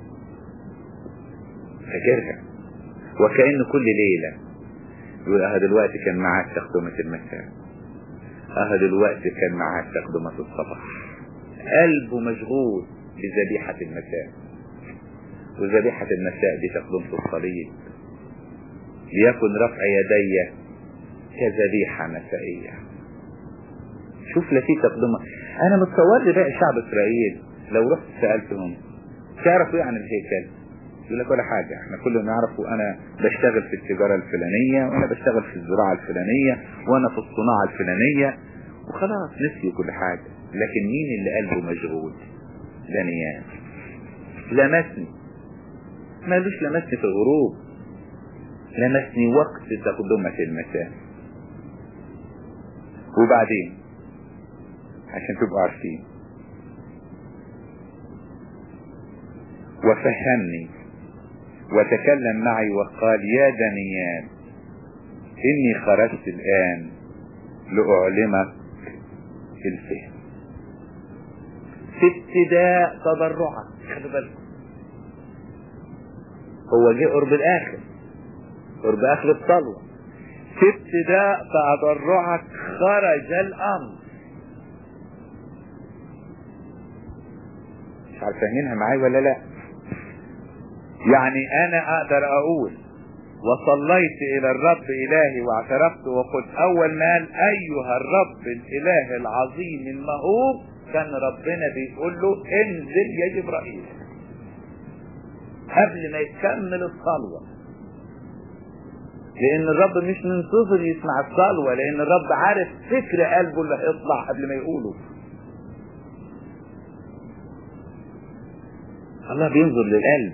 فاكرها وكأن كل ليلة يقول اه دلوقتي كان معاه تقدمة المساء اه دلوقتي كان معاه تقدمة الصباح قلبه مشغول بذبيحة المساء وذبيحة المساء دي تقدمة الصليب ليكن رفع يدي كذبيحة مسائية شوف لا في تقدمة انا متصور لي بقى شعب اسرائيل لو رحت سألتهم تعرفوا ايه عن الهيكل يقول لك ولا حاجة احنا كل اللي نعرفه انا بشتغل في التجارة الفلانية وانا بشتغل في الزراعة الفلانية وانا في الصناعة الفلانية وخلاص نسيوا كل حاجة لكن مين اللي قلبه مشغول دانيال لمسني مالوش لمسني في الغروب لمسني وقت تقدمة المساء وبعدين عشان تبقوا عارفين وفهمني وتكلم معي وقال يا دانيال إني خرجت الآن لأعلمك الفهم في ابتداء تضرعك خلي بالكم هو جه قرب الآخر قرب آخر الصلوة في ابتداء تضرعك خرج الأمر مش عارف فاهمينها معايا ولا لا يعني انا اقدر اقول وصليت الى الرب الهي واعترفت وقلت اول ما قال ايها الرب الاله العظيم المهوب كان ربنا بيقول له انزل يا جبرائيل قبل ما يكمل الصلوة لان الرب مش منتظر يسمع الصلوة لان الرب عارف فكر قلبه اللي هيطلع قبل ما يقوله الله بينظر للقلب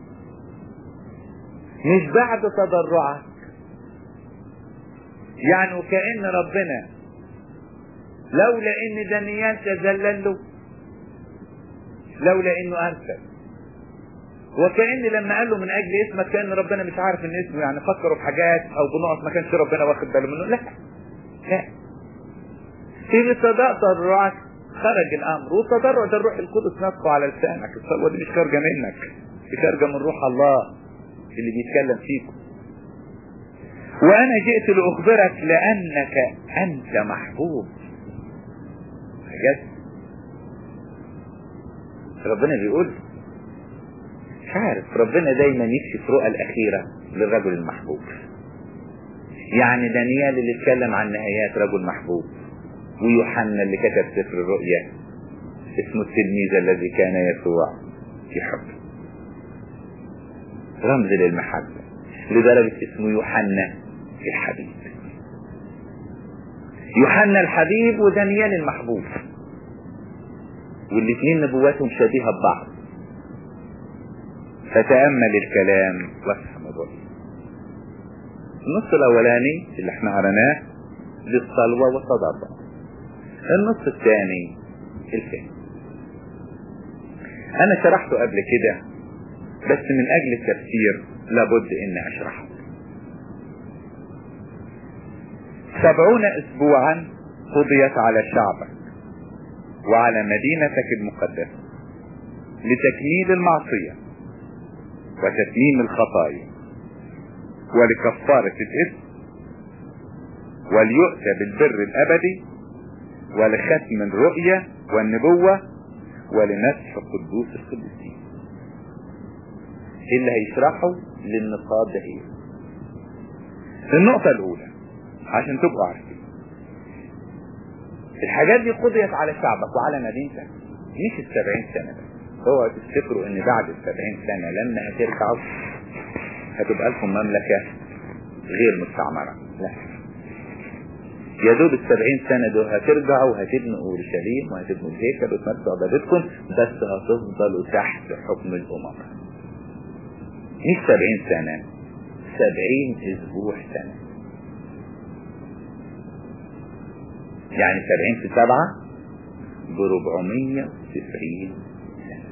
مش بعد تضرعك يعني وكأن ربنا لولا ان دانيال تذلل له لولا انه ارسل وكأن لما قال له من اجل اسمك كان ربنا مش عارف ان اسمه يعني فكروا في حاجات او بنقط ما كانش ربنا واخد باله منه لا لا في ابتداء تضرعك خرج الامر والتضرع ده الروح القدس نطقه على لسانك الصلوه دي مش خارجه منك دي خارجه من روح الله اللي بيتكلم فيكم وانا جئت لاخبرك لانك انت محبوب بجد ربنا بيقول مش عارف ربنا دايما يكشف رؤى الاخيره للرجل المحبوب يعني دانيال اللي اتكلم عن نهايات رجل محبوب ويوحنا اللي كتب سفر الرؤيا اسمه التلميذ الذي كان يسوع يحب رمز للمحبة لدرجة اسمه يوحنا الحبيب يوحنا الحبيب ودانيال المحبوب والاثنين نبواتهم شبيهة ببعض فتأمل الكلام وافهم الرؤيا النص الأولاني اللي احنا قرناه للصلوة والتضرع النص الثاني الفهم انا شرحته قبل كده بس من اجل التفسير لابد اني اشرحه سبعون اسبوعا قضيت على شعبك وعلى مدينتك المقدسة لتكميل المعصية وتتميم الخطايا ولكفارة الإثم وليؤتى بالبر الأبدي ولختم الرؤية والنبوة ولنسح قدوس القديسين اللي هيشرحه للنقاط ده ايه النقطة الأولى عشان تبقوا عارفين الحاجات دي قضيت على شعبك وعلى مدينتك مش السبعين سنة بس اوعوا تفتكروا ان بعد السبعين سنة لما هترجعوا هتبقى لكم مملكة غير مستعمرة لا يا دوب السبعين سنة دول هترجعوا وهتبنوا اورشليم وهتبنوا الهيكل وتمارسوا عبادتكم بس هتفضلوا تحت حكم الامم مش سبعين سنة سبعين اسبوع سنة يعني سبعين في سبعة بربعمية وتسعين سنة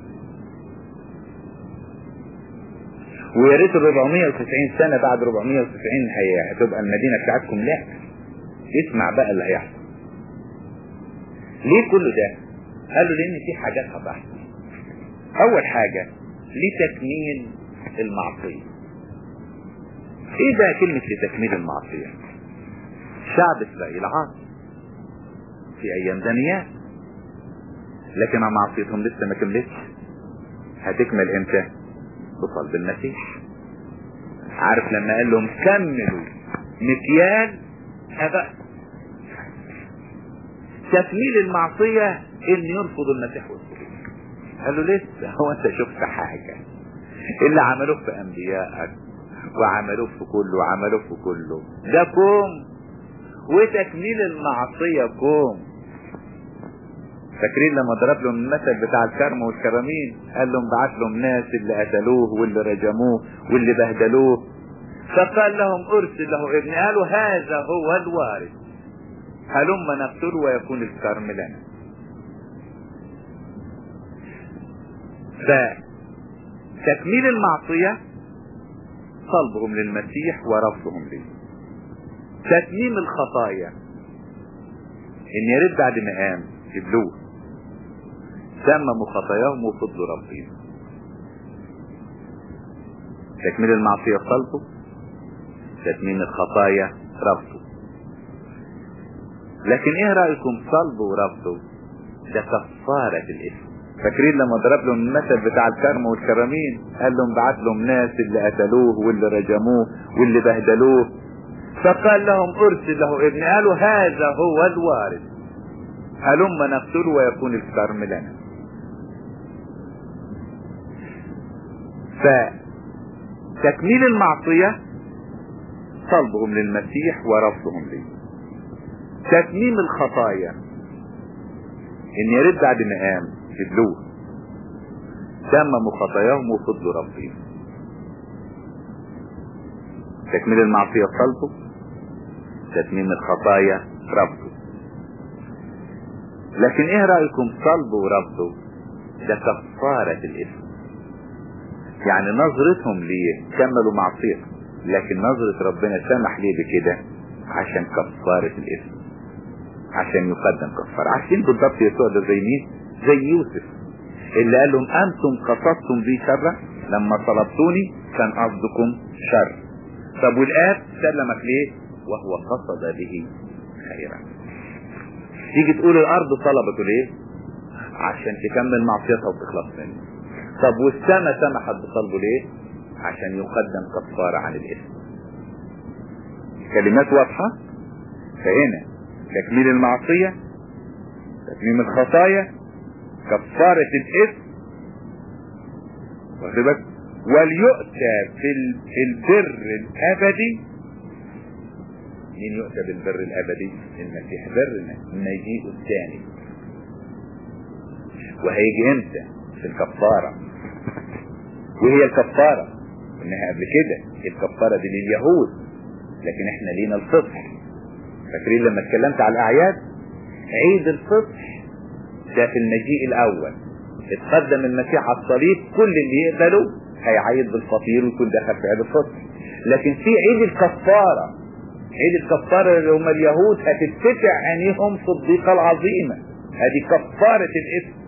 ويا ريت ال 490 سنة بعد 490 هي هتبقى المدينة بتاعتكم لا اسمع بقى اللي هيحصل ليه كل ده؟ قالوا لان في حاجات هتحصل اول حاجة لتكميل المعصية ايه بقى كلمة لتكميل المعصية شعب اسرائيل عاصي في ايام دانيال لكن معصيتهم لسه ما كملتش هتكمل امتى بصلب المسيح عارف لما قال لهم كملوا مكيال ابا تكميل المعصية ان يرفض المسيح والصليب قال له لسه هو انت شفت حاجة اللي عملوه في انبيائك وعملوه في كله وعملوه في كله ده كوم وتكميل المعصية كوم فاكرين لما ضرب لهم المثل بتاع الكرم والكرامين قال لهم بعت لهم ناس اللي قتلوه واللي رجموه واللي بهدلوه فقال لهم ارسل له ابني قالوا هذا هو الوارث هلما نقتله ويكون الكرم لنا فتكميل المعصية طلبهم للمسيح ورفضهم ليه تتميم الخطايا ان يرد بعد ما قام قبلوه تمموا خطاياهم وفضلوا ربهم تكميل المعصية صلبه تتميم الخطايا رفضه لكن ايه رأيكم صلبه ورفضه ده كفارة الاسم فاكرين لما ضرب لهم المثل بتاع الكرم والكرامين قال لهم بعت لهم ناس اللي قتلوه واللي رجموه واللي بهدلوه فقال لهم ارسل له ابني قالوا هذا هو الوارث هلما نقتله ويكون الكرم لنا فتكميل المعصية طلبهم للمسيح ورفضهم ليه تتميم الخطايا ان يرد بعد ما قام قبلوه تمموا خطاياهم وفضلوا ربهم تكميل المعصية صلبه تتميم الخطايا رفضه لكن ايه رأيكم صلبه ورفضه ده كفارة الاسم يعني نظرتهم ليه كملوا معصيته لكن نظرة ربنا سمح ليه بكده عشان كفارة الاسم عشان يقدم كفارة عارفين بالضبط يسوع ده زي مين زي يوسف اللي قال لهم انتم قصدتم بي شرا لما طلبتوني كان قصدكم شر طب والاب سلمك ليه وهو قصد به خيرا تيجي تقول الارض طلبته ليه عشان تكمل معصيتها وتخلص منه طب والسماء سمحت بطلبه ليه عشان يقدم كفارة عن الاسم كلمات واضحة فهنا تكميل المعصية تكميم الخطايا كفارة الاسم واخدك وليؤتى في البر الابدي مين يؤتى بالبر الابدي المسيح برنا مجيء الثاني وهيجي امتى في الكفارة وهي الكفارة انها قبل كده الكفارة دي لليهود لكن احنا لينا الفصح فاكرين لما اتكلمت على الاعياد عيد الفصح ده في المجيء الاول اتقدم المسيح على الصليب كل اللي يقبله هيعيد بالفطير ويكون دخل في عيد الفطر لكن في عيد الكفارة عيد الكفارة اللي هم اليهود هتتفتح عينيهم في الضيقة العظيمة هذه كفارة الاسم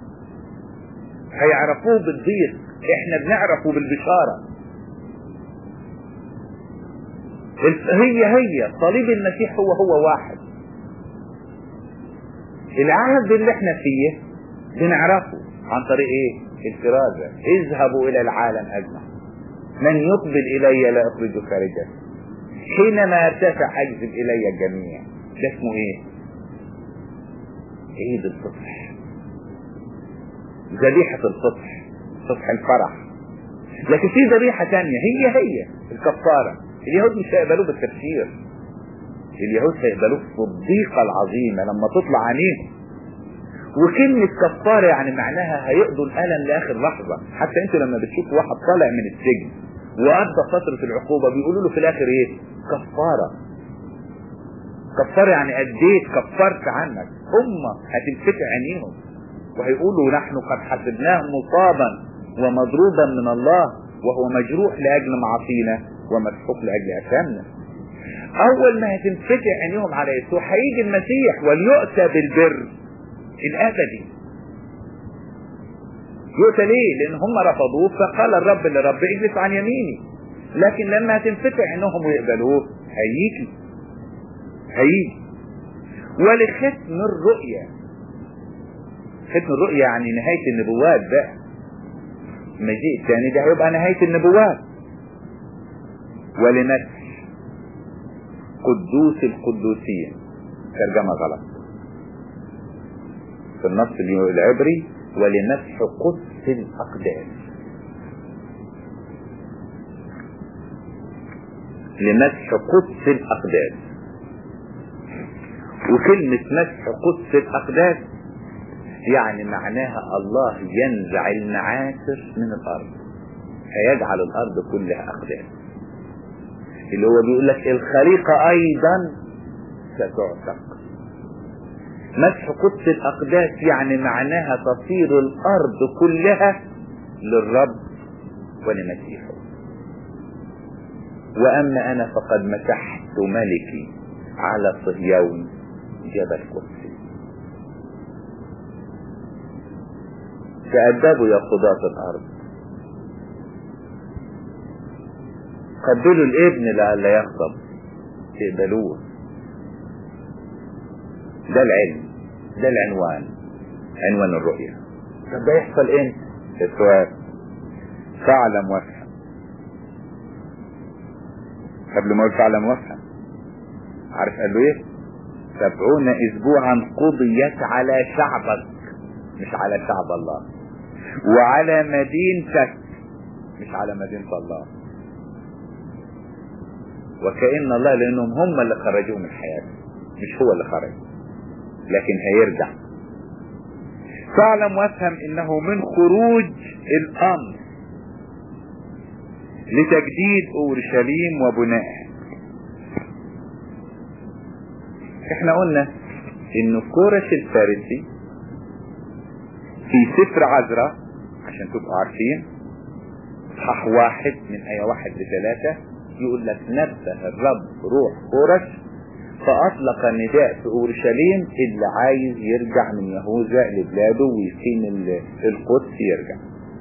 هيعرفوه بالضيق احنا بنعرفه بالبشارة هي هي صليب المسيح هو هو واحد العهد اللي احنا فيه بنعرفه عن طريق ايه الكرازة اذهبوا الى العالم اجمع من يقبل الي لا اخرجه خارجا حينما ارتفع اجذب الي الجميع ده اسمه ايه عيد الفصح ذبيحة الفصح فصح الفرح لكن في ذبيحة تانية هي هي الكفارة اليهود مش هيقبلوه بالتفسير اليهود هيقبلوه في الضيقة العظيمة لما تطلع عينيهم وكلمة كفارة يعني معناها هيقضوا الألم لآخر لحظة حتى انتوا لما بتشوفوا واحد طالع من السجن وقضى فترة العقوبة بيقولوا له في الاخر ايه كفارة كفارة يعني اديت كفرت عنك هم هتنفتح عينيهم وهيقولوا نحن قد حسبناه مصابا ومضروبا من الله وهو مجروح لاجل معاصينا ومسحوق لاجل اثامنا اول ما هتنفتح عينيهم على يسوع هيجي المسيح وليؤتى بالبر الابدي يؤتى ليه لان هم رفضوه فقال الرب لرب اجلس عن يميني لكن لما هتنفتح عينهم ويقبلوه هيجي هيجي ولختم الرؤيا ختم الرؤيا يعني نهاية النبوات بقى المجيء الثاني ده هيبقى نهاية النبوات ولمسح قدوس القدوسين ترجمة غلط في النص العبري ولمسح قدس الأقداس لمسح قدس الأقداس وكلمة مسح قدس الأقداس يعني معناها الله ينزع المعاصر من الأرض فيجعل الأرض كلها أقداس اللي هو بيقول لك الخليقة أيضا ستعتق مسح قدس الأقداس يعني معناها تصير الأرض كلها للرب ولمسيحه وأما أنا فقد مسحت ملكي على صهيون جبل قدسي تأدبوا يا قضاة الأرض قبلوا الابن لئلا يغضب تقبلوه ده العلم ده العنوان عنوان الرؤية طب ده يحصل امتى السؤال فاعلم وافهم قبل ما اقول فاعلم وافهم عارف قال له ايه سبعون اسبوعا قضيت على شعبك مش على شعب الله وعلى مدينتك مش على مدينة الله وكأن الله لانهم هم اللي خرجوه من حياته مش هو اللي خرج لكن هيرجع فاعلم وافهم انه من خروج الامر لتجديد اورشليم وبنائها احنا قلنا ان كورش الفارسي في سفر عذراء عشان تبقوا عارفين صح واحد من ايه واحد لثلاثة يقول لك نبه الرب روح كورش فاطلق نداء في اورشليم اللي عايز يرجع من يهوذا لبلاده ويسكن القدس يرجع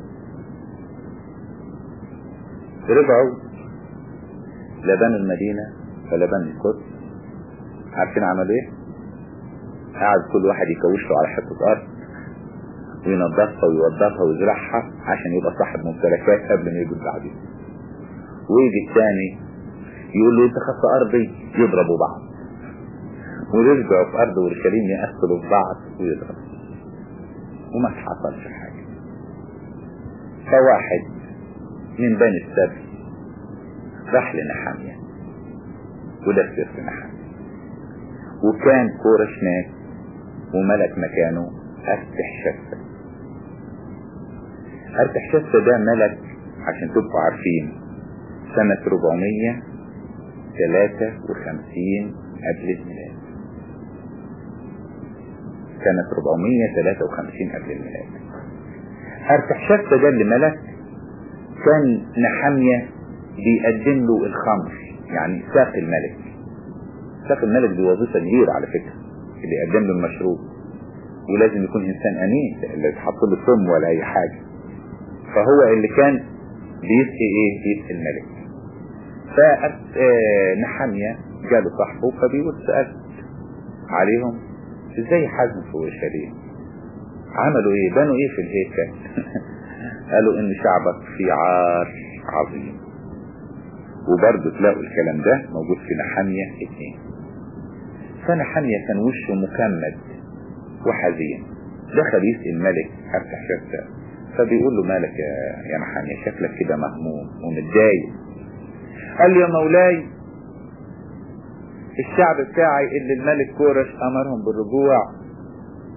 رجعوا لبنوا المدينة فلبنوا القدس عارفين عملوا ايه قعد كل واحد يكوش له على حتة ارض وينظفها ويوضبها ويزرعها عشان يبقى صاحب ممتلكات قبل ما يجي بعدين ويجي الثاني يقول له انت خدت ارضي يضربوا بعض ويرجعوا في ارض اورشليم يقتلوا في بعض ويضربوا وما حصلش حاجة فواحد من بني السبت راح لنحامية وده سر نحامية وكان كورش مات وملك مكانه ارتح شفة ارتح شفة ده ملك عشان تبقوا عارفين سنة 453 قبل الميلاد سنة 453 قبل الميلاد ارتح شفة ده اللي ملك كان نحامية بيقدم له الخمر يعني ساق الملك ساق الملك دي وظيفة كبيرة على فكرة اللي يقدم له المشروب ولازم يكون انسان امين اللي يتحط له سم ولا اي حاجة فهو اللي كان بيسقي ايه بيسقي الملك فنحامية جاله صاحبه فبيقول سألت عليهم ازاي حزم في اورشليم عملوا ايه بنوا ايه في الهيكل قالوا ان شعبك في عار عظيم وبرضه تلاقوا الكلام ده موجود في نحامية اتنين فنحامية كان وشه مكمد وحزين دخل يسأل الملك افتح شفته فبيقول له مالك يا يا نحامية شكلك كده مهموم ومتضايق قال لي يا مولاي الشعب بتاعي اللي الملك كورش امرهم بالرجوع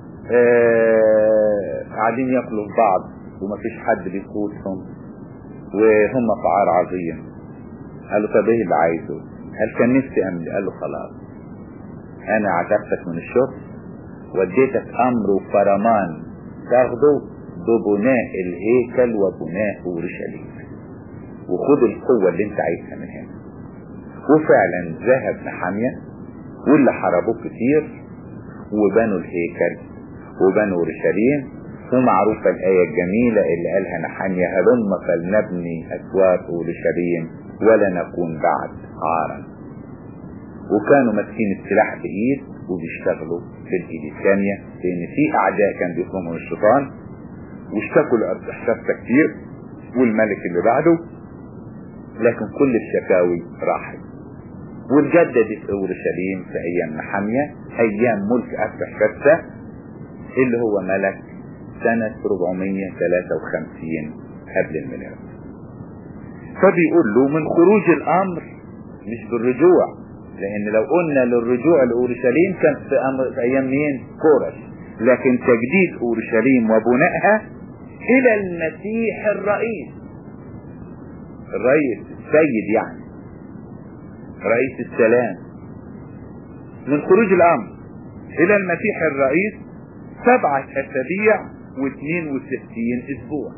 آه قاعدين ياكلوا في بعض ومفيش حد بيقودهم وهم في عار عظيم قال له طب ايه اللي عايزه قال كان نفسي املي قال له خلاص انا عتقتك من الشغل وديتك امر وفرمان تاخده ببناء الهيكل وبناء اورشليم وخد القوة اللي انت عايزها من هنا وفعلا ذهب نحامية واللي حاربوه كتير وبنوا الهيكل وبنوا اورشليم ومعروفة الآية الجميلة اللي قالها نحامية هلم فلنبني أسواق اورشليم ولا نكون بعد عارا وكانوا ماسكين السلاح بإيد وبيشتغلوا في الإيد الثانية لأن في أعداء كان بيفهمهم الشيطان واشتكوا لأرض حسابة كتير والملك اللي بعده لكن كل الشكاوي راحت واتجددت في اورشليم في ايام نحامية ايام ملك افتح فتة اللي هو ملك سنة 453 قبل الميلاد فبيقول له من خروج الامر مش بالرجوع لان لو قلنا للرجوع لاورشليم كان في, أمر في ايام مين كورش لكن تجديد اورشليم وبنائها الى المسيح الرئيس الرئيس السيد يعني رئيس السلام من خروج الامر الى المسيح الرئيس سبعة اسابيع واثنين وستين اسبوع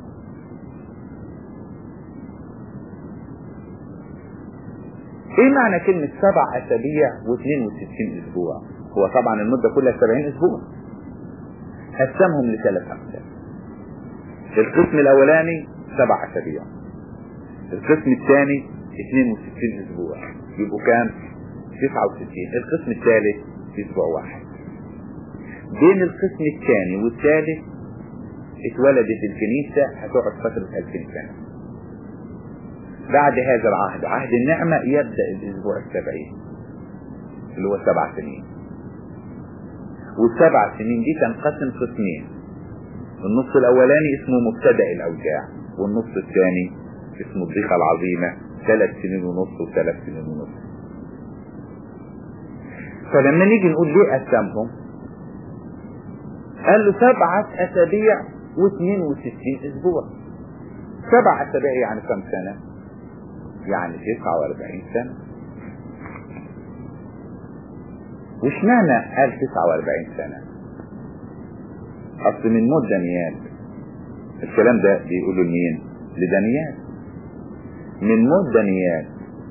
ايه معنى كلمة سبع اسابيع واثنين وستين اسبوع هو طبعا المدة كلها سبعين اسبوع قسمهم لثلاث اقسام القسم الاولاني سبع اسابيع القسم الثاني 62 اسبوع يبقوا كام 69 القسم الثالث اسبوع واحد بين القسم الثاني والثالث اتولدت الكنيسة هتقعد فترة 2000 سنة بعد هذا العهد عهد النعمة يبدأ الاسبوع السبعين اللي هو سبع سنين والسبع سنين دي تنقسم قسمين النص الاولاني اسمه مبتدأ الاوجاع والنص الثاني اسمه الضيقة العظيمة ثلاث سنين ونص وثلاث سنين ونص فلما نيجي نقول ليه قسمهم قال له سبعة اسابيع واثنين وستين اسبوع سبع اسابيع يعني كم سنة يعني تسعة واربعين سنة وش معنى قال تسعة واربعين سنة اصل من موت دانيال الكلام ده بيقولوا لمين لدانيال من موت دانيال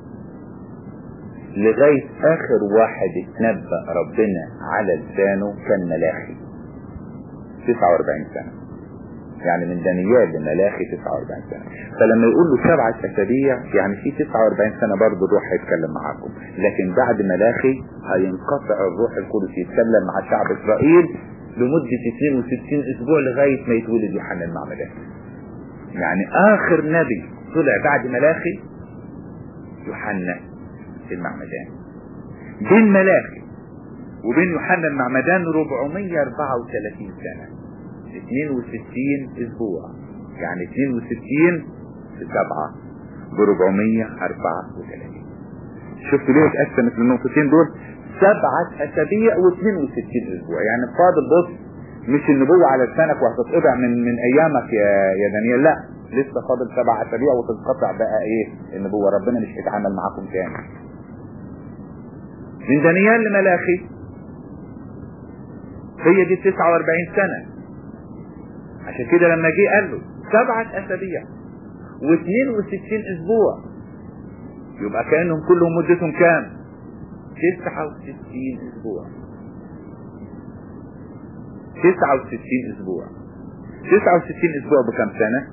لغاية اخر واحد اتنبأ ربنا على لسانه كان ملاخي 49 سنة يعني من دانيال لملاخي 49 سنة فلما يقول له سبعة اسابيع يعني في 49 سنة برضه الروح هيتكلم معاكم لكن بعد ملاخي هينقطع الروح القدس يتكلم مع شعب اسرائيل لمدة 62 اسبوع لغاية ما يتولد يوحنا المعمدان يعني اخر نبي طلع بعد ملاخي يوحنا المعمدان بين ملاخي وبين يوحنا المعمدان 434 سنة 62 اسبوع يعني 62 في 7 ب 434 شفتوا ليه اتقسمت للنقطتين دول سبعة اسابيع و62 اسبوع يعني فاضل بص مش النبوة على لسانك وهتتقطع من من ايامك يا يا دانيال لا لسه فاضل سبع اسابيع وتنقطع بقى ايه النبوة ربنا مش هيتعامل معاكم تاني من دانيال لملاخي هي دي 49 سنة عشان كده لما جه قال له سبعة اسابيع و62 اسبوع يبقى كأنهم كلهم مدتهم كام 69 اسبوع 69 اسبوع 69 اسبوع بكم سنة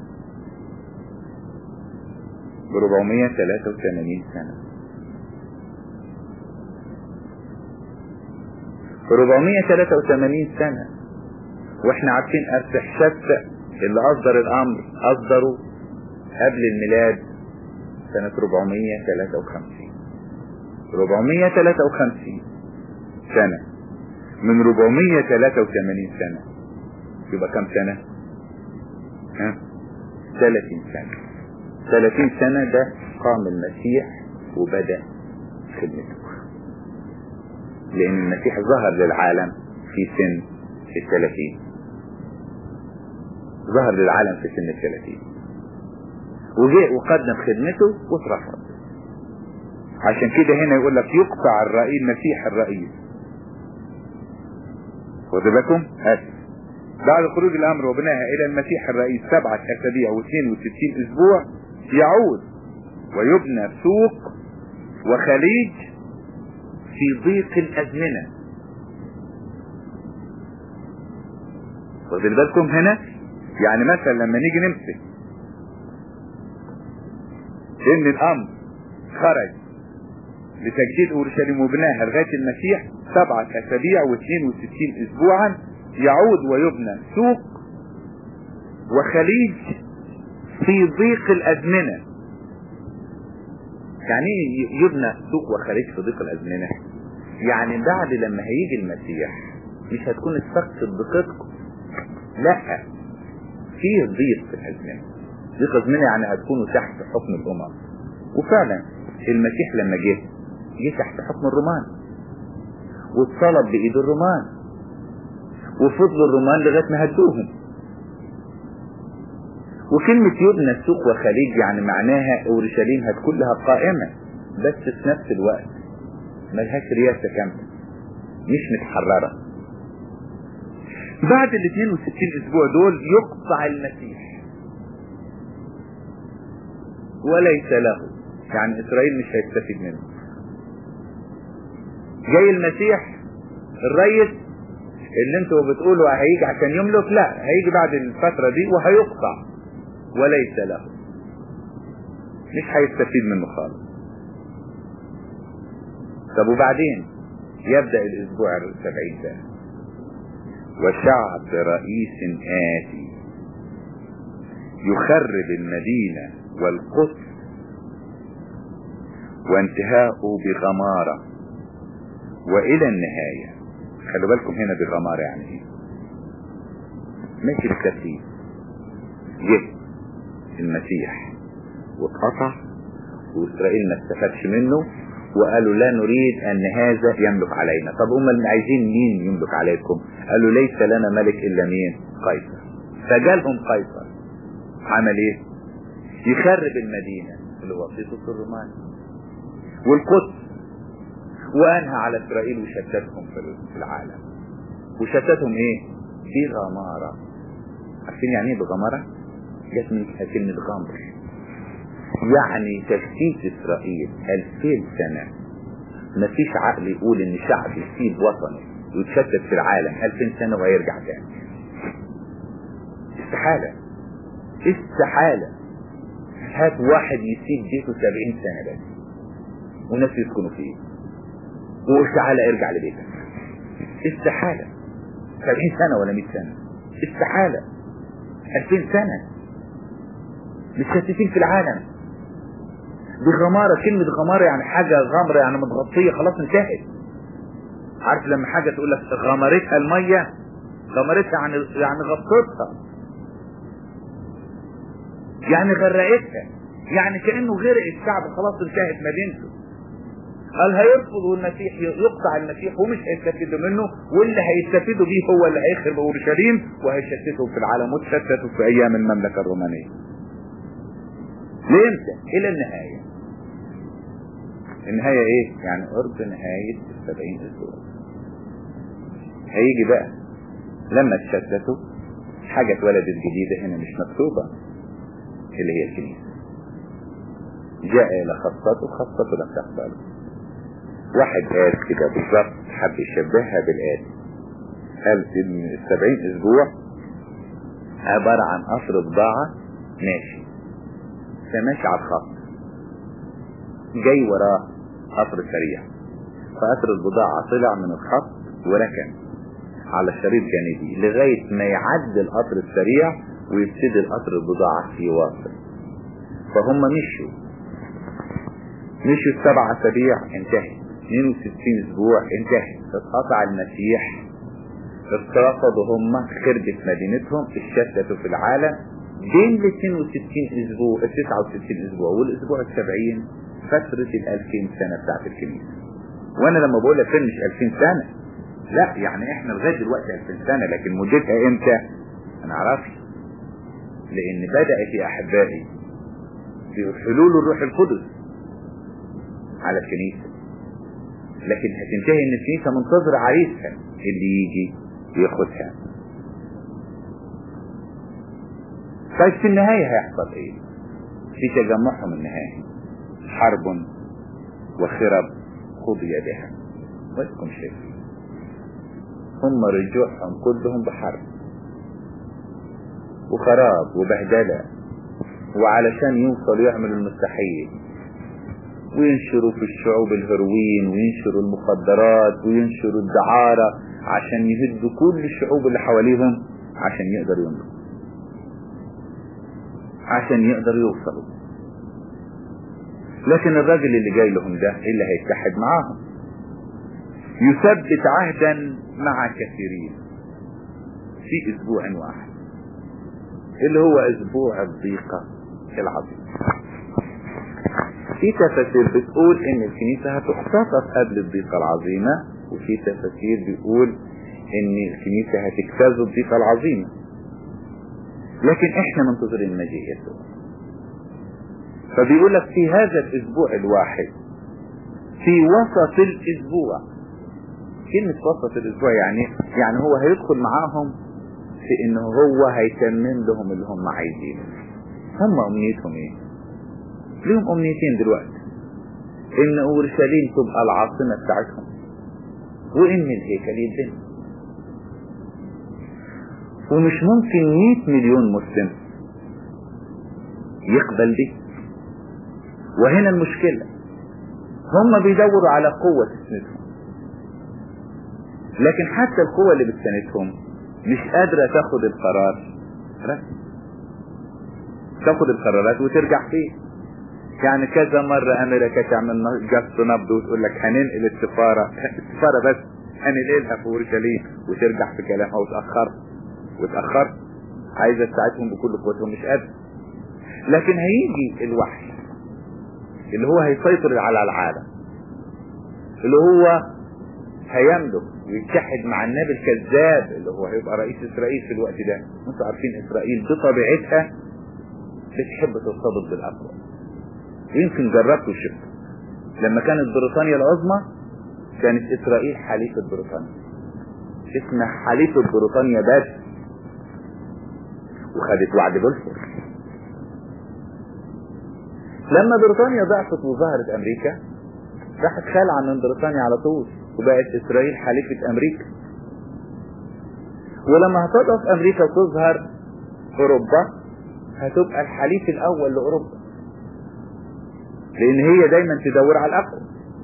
ب 483 سنة 483 سنة واحنا عارفين ارتحشست اللي اصدر الامر اصدره قبل الميلاد سنة 453 453 سنة من 483 سنة يبقى كم سنة ها 30 سنة 30 سنة ده قام المسيح وبدأ خدمته لان المسيح ظهر للعالم في سن الثلاثين ظهر للعالم في سن الثلاثين وجاء وقدم خدمته واترفض عشان كده هنا يقول لك يقطع الرئيس مسيح الرئيس واخد بالكم هات بعد خروج الامر وبنائها الى المسيح الرئيس سبعة اسابيع و62 اسبوع يعود ويبنى سوق وخليج في ضيق الازمنة واخد بالكم هنا يعني مثلا لما نيجي نمسك ان الامر خرج لتجديد اورشليم وبناها لغايه المسيح سبعه اسابيع و62 اسبوعا يعود ويبنى سوق وخليج في ضيق الازمنه يعني ايه يبنى سوق وخليج في ضيق الازمنه يعني بعد لما هيجي المسيح مش هتكون السقف بضيقتكم لا فيه ضيق في الازمنه ضيق الازمنه يعني هتكونوا تحت حكم الامم وفعلا المسيح لما جه جه تحت حكم الرومان واتصلب بايد الرومان وفضل الرومان لغايه ما هدوهم وكلمة يبنى السوق وخليج يعني معناها اورشليم هتكون لها قائمة بس في نفس الوقت ملهاش رياسة كاملة مش متحررة بعد ال 62 اسبوع دول يقطع المسيح وليس له يعني اسرائيل مش هيستفيد منه جاي المسيح الريس اللي انتوا بتقولوا هيجي عشان يملك لا هيجي بعد الفترة دي وهيقطع وليس له مش هيستفيد منه خالص طب وبعدين يبدأ الاسبوع السبعين ده وشعب رئيس آتي يخرب المدينة والقدس وانتهاؤه بغمارة وإلى النهاية خلوا بالكم هنا بغمارة يعني ايه ماشي الترتيب جه المسيح واتقطع وإسرائيل ما استفادش منه وقالوا لا نريد أن هذا يملك علينا طب هم عايزين مين يملك عليكم قالوا ليس لنا ملك إلا مين قيصر فجالهم قيصر عمل ايه يخرب المدينة اللي هو قصص الرومان والقدس وانهى على اسرائيل وشتتهم في العالم وشتتهم ايه بغمارة عارفين يعني ايه بغمارة جت من كلمة غمر يعني تشتيت اسرائيل الفين سنة مفيش عقل يقول ان شعب يسيب وطنه ويتشتت في العالم الفين سنة وهيرجع تاني استحالة استحالة هات واحد يسيب بيته سبعين سنة بس وناس يسكنوا فيه وقول تعالى ارجع لبيتك استحالة سبعين سنة ولا مئة سنة استحالة الفين سنة متشتتين في العالم دي غمارة كلمة غمارة يعني حاجة غمرة يعني متغطية خلاص انتهت عارف لما حاجة تقول لك غمرتها المية غمرتها يعني يعني غطتها يعني غرقتها يعني كأنه غرق الشعب خلاص انتهت مدينته قال هيرفض المسيح يقطع المسيح ومش هيستفيدوا منه واللي هيستفيدوا بيه هو اللي هيخرب اورشليم وهيشتتوا في العالم وتشتتوا في ايام المملكة الرومانية لامتى الى النهاية النهاية ايه يعني قرب نهاية السبعين اسبوع هيجي بقى لما تشتتوا حاجة اتولدت جديدة هنا مش مكتوبة اللي هي الكنيسة جاء الى خاصته خاصته لم تقبله واحد قال كده بالظبط حب يشبهها بالآتي قال ان السبعين اسبوع عبارة عن قصر بضاعة ماشي فماشي على الخط جاي وراه قطر سريع فقطر البضاعة طلع من الخط وركن على شريط جانبي لغاية ما يعدي القطر السريع ويبتدي القطر البضاعة يواصل فهم مشوا مشوا السبع اسابيع انتهت 62 اسبوع انتهت اتقطع المسيح اترفضوا هم خربت مدينتهم اتشتتوا في العالم بين ال 62 اسبوع ال 69 اسبوع والاسبوع ال 70 فترة ال 2000 سنة بتاعت الكنيسة وانا لما بقول لك مش 2000 سنة لا يعني احنا لغاية دلوقتي 2000 سنة لكن مدتها امتى؟ ما نعرفش لان بدأت يا احبائي بحلول الروح القدس على الكنيسة لكن هتنتهي ان الكنيسة منتظرة عريسها اللي يجي ياخدها طيب في النهاية هيحصل ايه في تجمعهم النهائي حرب وخرب قضي بها وانتم شايفين هم رجوعهم كلهم بحرب وخراب وبهدلة وعلشان يوصلوا يعملوا المستحيل وينشروا في الشعوب الهروين وينشروا المخدرات وينشروا الدعارة عشان يهدوا كل الشعوب اللي حواليهم عشان يقدروا يملكوا عشان يقدروا يوصلوا لكن الراجل اللي جاي لهم ده اللي هيتحد معاهم يثبت عهدا مع كثيرين في اسبوع واحد اللي هو اسبوع الضيقة العظيم في تفاسير بتقول ان الكنيسة هتختطف قبل الضيقة العظيمة وفي تفاسير بيقول ان الكنيسة هتجتاز الضيقة العظيمة لكن احنا منتظرين مجيء يسوع فبيقول لك في هذا الاسبوع الواحد في وسط الاسبوع كلمة وسط الاسبوع يعني يعني هو هيدخل معاهم في انه هو هيتمم لهم اللي هم عايزينه هم امنيتهم ايه ليهم امنيتين دلوقتي ان اورشليم تبقى العاصمة بتاعتهم وان الهيكل يتبني ومش ممكن 100 مليون مسلم يقبل دي وهنا المشكلة هم بيدوروا على قوة تسندهم لكن حتى القوة اللي بتساندهم مش قادرة تاخد القرار رسمي تاخد القرارات وترجع فيه يعني كذا مرة امريكا تعمل جس نبض وتقول لك هننقل السفارة السفارة بس هننقلها في اورشليم وترجع في كلامها وتأخرت وتأخرت عايزة تساعدهم بكل قوتهم مش قادر لكن هيجي الوحي اللي هو هيسيطر على العالم اللي هو هيملك ويتحد مع النبي الكذاب اللي هو هيبقى رئيس اسرائيل في الوقت ده انتوا عارفين اسرائيل بطبيعتها بتحب ترتبط بالاقوى يمكن جربت وشفت لما كانت بريطانيا العظمى كانت اسرائيل حليفة بريطانيا اسمها حليفة بريطانيا بس وخدت وعد بلفور لما بريطانيا ضعفت وظهرت امريكا راحت خالعة من بريطانيا على طول وبقت اسرائيل حليفة امريكا ولما هتضعف امريكا وتظهر اوروبا هتبقى الحليف الاول لاوروبا لان هي دايما تدور على الاقوى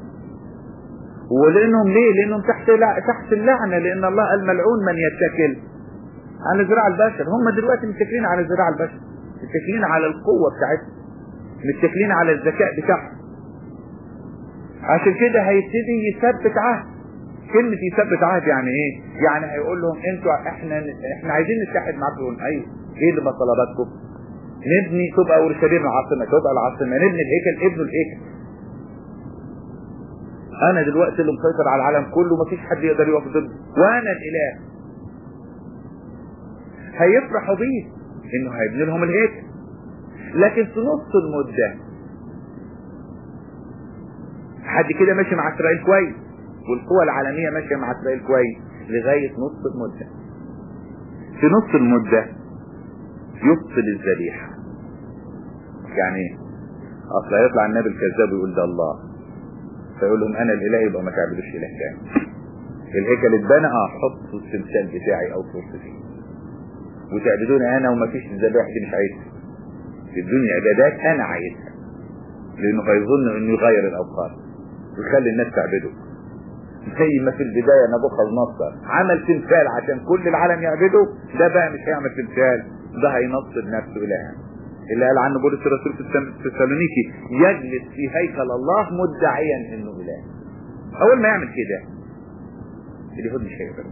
ولانهم ليه لانهم تحت تحت اللعنة لان الله قال ملعون من يتكل على ذراع البشر هم دلوقتي متكلين على ذراع البشر متكلين على القوة بتاعتهم متكلين على الذكاء بتاعهم عشان كده هيبتدي يثبت عهد كلمة يثبت عهد يعني ايه يعني هيقول لهم انتوا احنا احنا عايزين نتحد معاكم ايوه ايه اللي طلباتكم نبني تبقى اورشليم العاصمة تبقى العاصمة نبني الهيكل ابنوا الهيكل انا دلوقتي اللي مسيطر على العالم كله مفيش حد يقدر يقف ضدي وانا الاله هيفرحوا بيه انه هيبني لهم الهيكل لكن في نص المدة حد كده ماشي مع اسرائيل كويس والقوى العالمية ماشية مع اسرائيل كويس لغاية نص المدة في نص المدة يفصل الذبيحة يعني ايه اصل هيطلع النبي الكذاب ويقول ده الله فيقول لهم انا الاله يبقى ما تعبدوش اله تاني الهيكل اتبنى اه حطوا التمثال بتاعي او صورتي وتعبدوني انا وما فيش الذبائح دي مش عايزها الدنيا عبادات انا عايزها لانه هيظن انه يغير الاوقات ويخلي الناس تعبده زي ما في البداية نبوخذ نصر عمل تمثال عشان كل العالم يعبده ده بقى مش هيعمل تمثال ده هينصب نفسه الها اللي قال عنه بولس الرسول في التسالونيكي يجلس في هيكل الله مدعيا انه اله اول ما يعمل كده اليهود مش هيقدروا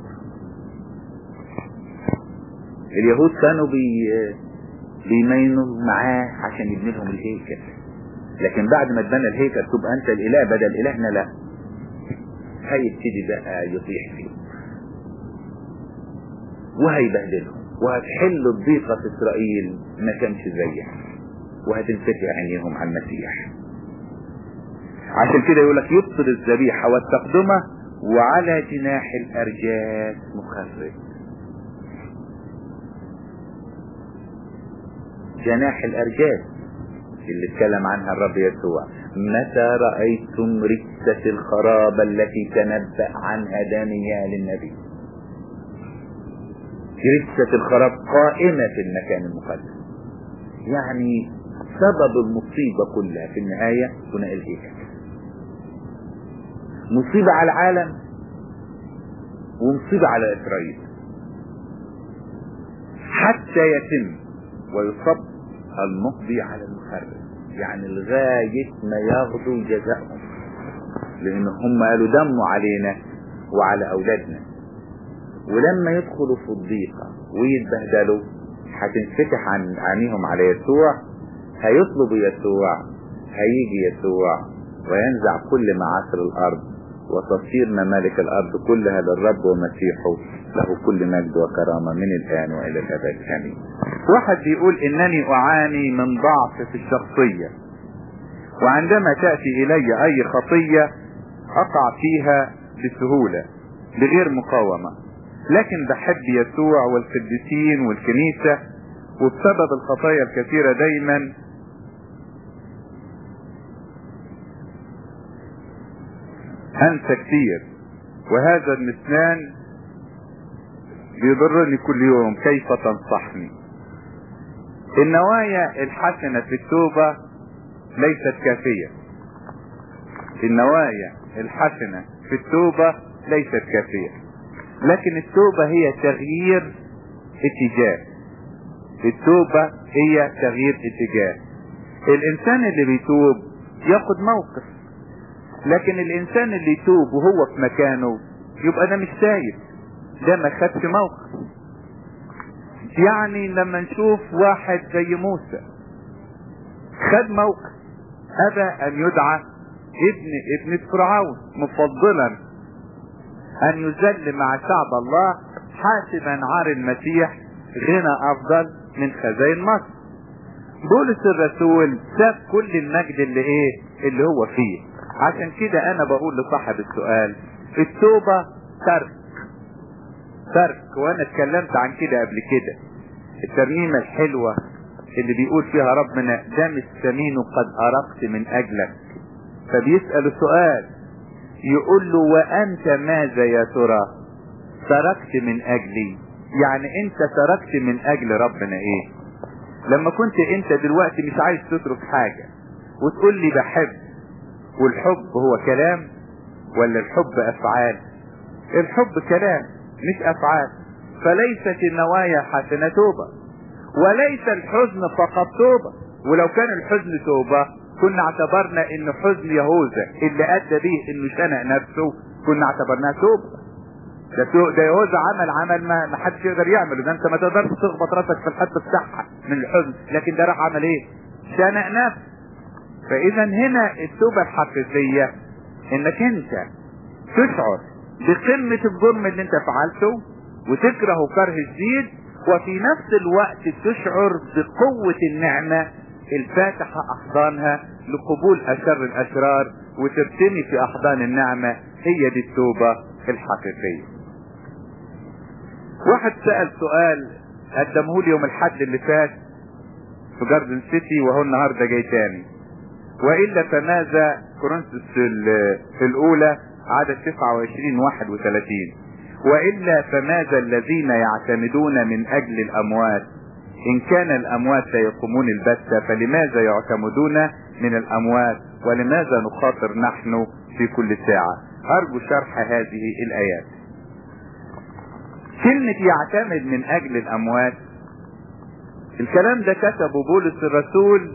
اليهود كانوا بي بيمينوا معاه عشان يبني لهم الهيكل لكن بعد ما اتبنى الهيكل تبقى انت الاله بدل الهنا لا هيبتدي بقى يطيح فيه وهيبهدلهم وهتحل الضيقة في اسرائيل ما كانش زيها وهتنفتح عينيهم على المسيح عشان كده يقول لك يبطل الذبيحة والتقدمة وعلى جناح الأرجاس مخرج جناح الأرجاس اللي اتكلم عنها الرب يسوع متى رأيتم ركسة الخراب التي تنبأ عنها دانيال النبي ركسة الخراب قائمة في المكان المقدس يعني سبب المصيبة كلها في النهاية بناء الهيكل مصيبة على العالم ومصيبة على إسرائيل حتى يتم ويصب المقضي على المخرب يعني لغاية ما ياخدوا جزاءهم لأن هم قالوا دموا علينا وعلى أولادنا ولما يدخلوا في الضيقة ويتبهدلوا هتنفتح عن عينيهم على يسوع هيطلبوا يسوع هيجي يسوع وينزع كل معاشر الأرض وتصير ممالك الأرض كلها للرب ومسيحه له كل مجد وكرامة من الآن وإلى الأبد آمين واحد بيقول إنني أعاني من ضعف في الشخصية وعندما تأتي إلي أي خطية أقع فيها بسهولة بغير مقاومة لكن بحب يسوع والقديسين والكنيسة وبسبب الخطايا الكثيرة دايما أنسى كثير وهذا النسيان بيضرني كل يوم كيف تنصحني النوايا الحسنة في التوبة ليست كافية النوايا الحسنة في التوبة ليست كافية لكن التوبة هي تغيير اتجاه التوبة هي تغيير اتجاه الانسان اللي بيتوب ياخد موقف لكن الانسان اللي يتوب وهو في مكانه يبقى ده مش سايب ده ما خدش موقف يعني لما نشوف واحد زي موسى خد موقف ابى ان يدعى ابن ابن فرعون مفضلا ان يذل مع شعب الله حاسبا عار المسيح غنى افضل من خزائن مصر بولس الرسول ساب كل المجد اللي ايه اللي هو فيه عشان كده انا بقول لصاحب السؤال التوبة ترك ترك وانا اتكلمت عن كده قبل كده الترنيمة الحلوة اللي بيقول فيها ربنا دم السمين قد ارقت من اجلك فبيسأل سؤال يقول له وانت ماذا يا ترى تركت من اجلي يعني انت تركت من اجل ربنا ايه لما كنت انت دلوقتي مش عايز تترك حاجة وتقول لي بحب والحب هو كلام ولا الحب افعال الحب كلام مش افعال فليست النوايا حسنة توبة وليس الحزن فقط توبة ولو كان الحزن توبة كنا اعتبرنا ان حزن يهوذا اللي ادى به انه شنق نفسه كنا اعتبرناها توبة ده تو... ده يهوذا عمل عمل ما ما حدش يقدر يعمله ده انت ما تقدرش تخبط راسك في الحد بتاعها من الحزن لكن ده راح عمل ايه شنق نفسه فاذا هنا التوبة الحقيقية انك انت تشعر بقمة الجرم اللي انت فعلته وتكره كره شديد وفي نفس الوقت تشعر بقوة النعمة الفاتحة احضانها لقبول اشر الاشرار وترتمي في احضان النعمة هي دي التوبة الحقيقية واحد سأل سؤال قدمه لي يوم الحد اللي فات في جاردن سيتي وهو النهاردة جاي تاني وإلا فماذا كورنثوس الأولى عدد 29 31 وإلا فماذا الذين يعتمدون من أجل الأموات إن كان الأموات سيقومون البتة فلماذا يعتمدون من الأموات ولماذا نخاطر نحن في كل ساعة أرجو شرح هذه الآيات كلمة يعتمد من أجل الأموات الكلام ده كتبه بولس الرسول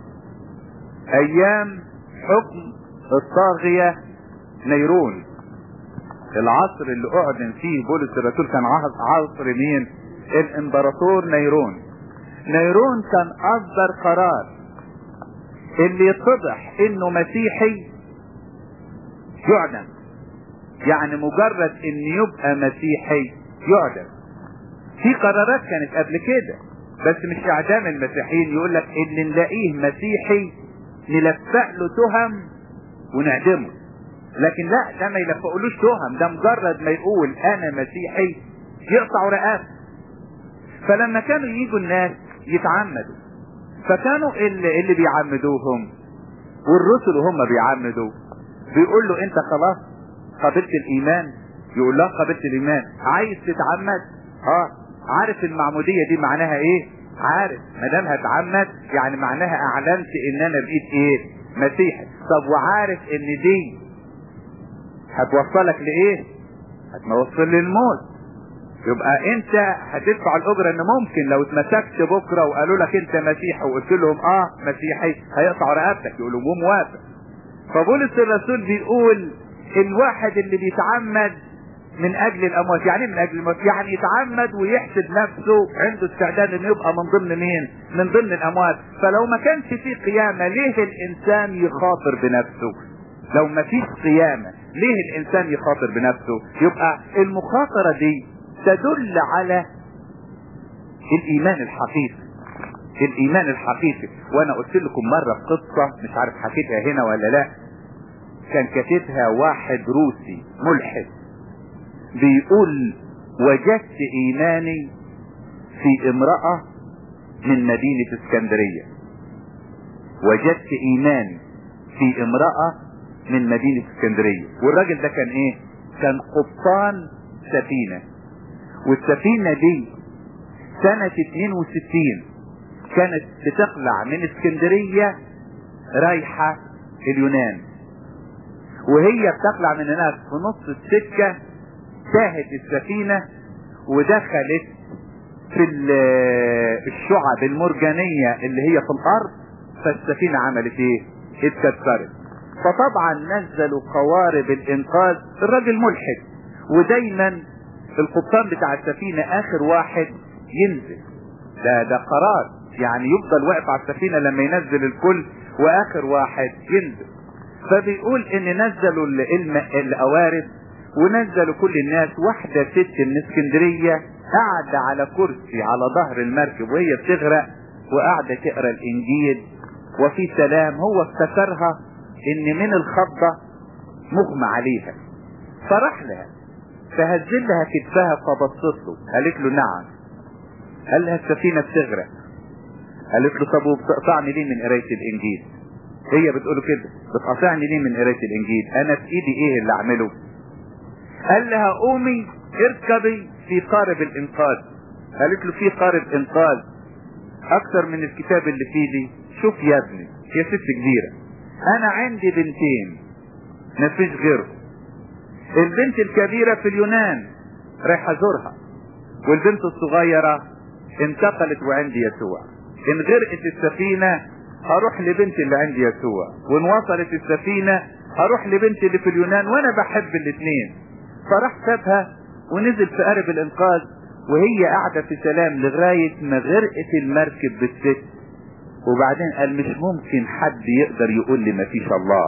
أيام حكم الطاغية نيرون العصر اللي أعلن فيه بولس الرسول كان عصر مين الإمبراطور نيرون نيرون كان أصدر قرار اللي يتضح إنه مسيحي يعدم يعني مجرد إن يبقى مسيحي يعدم في قرارات كانت قبل كده بس مش اعدام المسيحيين يقول لك اللي نلاقيه مسيحي نلفق له تهم ونعدمه لكن لا ده ما يلفقلوش تهم ده مجرد ما يقول انا مسيحي يقطعوا رقبته فلما كانوا يجوا الناس يتعمدوا فكانوا اللي, اللي بيعمدوهم والرسل وهم بيعمدوا بيقول له انت خلاص قبلت الايمان يقول له قبلت الايمان عايز تتعمد اه عارف المعمودية دي معناها ايه عارف ما دام هتعمد يعني معناها اعلنت ان انا بقيت ايه مسيحي طب وعارف ان دي هتوصلك لايه هتوصل للموت يبقى انت هتدفع الاجره ان ممكن لو اتمسكت بكره وقالوا لك انت مسيحي وقلت لهم اه مسيحي هيقطعوا رقبتك يقولوا مو موافق فبولس الرسول بيقول الواحد اللي بيتعمد من اجل الاموات يعني من اجل الموت يعني يتعمد ويحسب نفسه عنده استعداد انه يبقى من ضمن مين من ضمن الاموات فلو ما كانش في قيامة ليه الانسان يخاطر بنفسه لو ما فيش قيامة ليه الانسان يخاطر بنفسه يبقى المخاطرة دي تدل على الايمان الحقيقي الايمان الحقيقي وانا قلت لكم مرة قصة مش عارف حكيتها هنا ولا لا كان كاتبها واحد روسي ملحد بيقول وجدت ايماني في امرأة من مدينة اسكندرية وجدت ايماني في امرأة من مدينة اسكندرية والراجل ده كان ايه كان قبطان سفينة والسفينة دي سنة 62 كانت بتقلع من اسكندرية رايحة اليونان وهي بتقلع من هناك في نص السكة تاهت السفينة ودخلت في الشعب المرجانية اللي هي في الارض فالسفينة عملت ايه اتكسرت فطبعا نزلوا قوارب الانقاذ الراجل ملحد ودايما القبطان بتاع السفينة اخر واحد ينزل ده ده قرار يعني يفضل واقف على السفينة لما ينزل الكل واخر واحد ينزل فبيقول ان نزلوا القوارب ونزلوا كل الناس واحدة ست من اسكندرية قاعدة على كرسي على ظهر المركب وهي بتغرق وقاعدة تقرا الانجيل وفي سلام هو افتكرها ان من الخضة مغمى عليها فراح لها فهز لها كتفها فبصت له قالت له نعم قال لها السفينة بتغرق قالت له طب وبتقطعني ليه من قراية الانجيل هي بتقول كده بتقطعني ليه من قراية الانجيل انا في ايدي ايه اللي اعمله قال لها قومي اركبي في قارب الانقاذ قالت له في قارب انقاذ اكثر من الكتاب اللي في ايدي شوف يا ابني يا ست كبيرة انا عندي بنتين مفيش غيره البنت الكبيرة في اليونان رايح ازورها والبنت الصغيرة انتقلت وعندي يسوع ان غرقت السفينة هروح لبنت اللي عندي يسوع وان وصلت السفينة هروح لبنت اللي في اليونان وانا بحب الاثنين فراح سابها ونزل في قارب الانقاذ وهي قاعدة في سلام لغاية ما غرقت المركب بالست وبعدين قال مش ممكن حد يقدر يقول لي ما فيش الله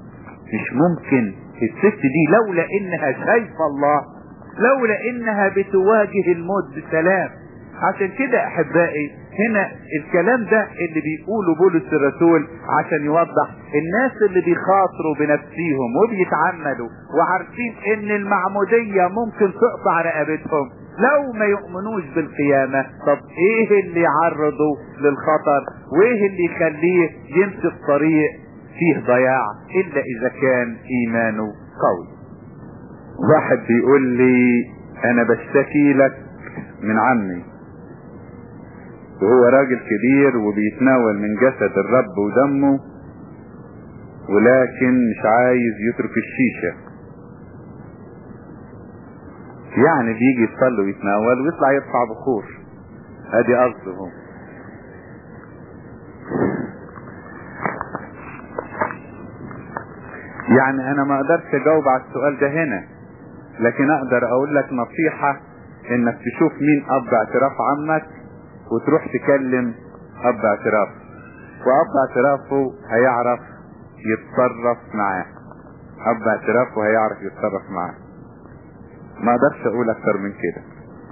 مش ممكن الست دي لولا انها شايفة الله لولا انها بتواجه الموت بسلام عشان كده احبائي هنا الكلام ده اللي بيقوله بولس الرسول عشان يوضح الناس اللي بيخاطروا بنفسيهم وبيتعمدوا وعارفين ان المعمودية ممكن تقطع رقبتهم لو ما يؤمنوش بالقيامة طب ايه اللي يعرضه للخطر وايه اللي يخليه يمسك طريق فيه ضياع الا اذا كان ايمانه قوي واحد بيقول لي انا بشتكي لك من عمي وهو راجل كبير وبيتناول من جسد الرب ودمه ولكن مش عايز يترك الشيشة يعني بيجي يصلي ويتناول ويطلع يرفع بخور ادي قصده هو يعني انا ما اقدرش اجاوب على السؤال ده هنا لكن اقدر اقول لك نصيحة انك تشوف مين اب اعتراف عمك وتروح تكلم اب اعتراف واب اعترافه هيعرف يتصرف معاه اب اعترافه هيعرف يتصرف معاه ما اقدرش اقول اكتر من كده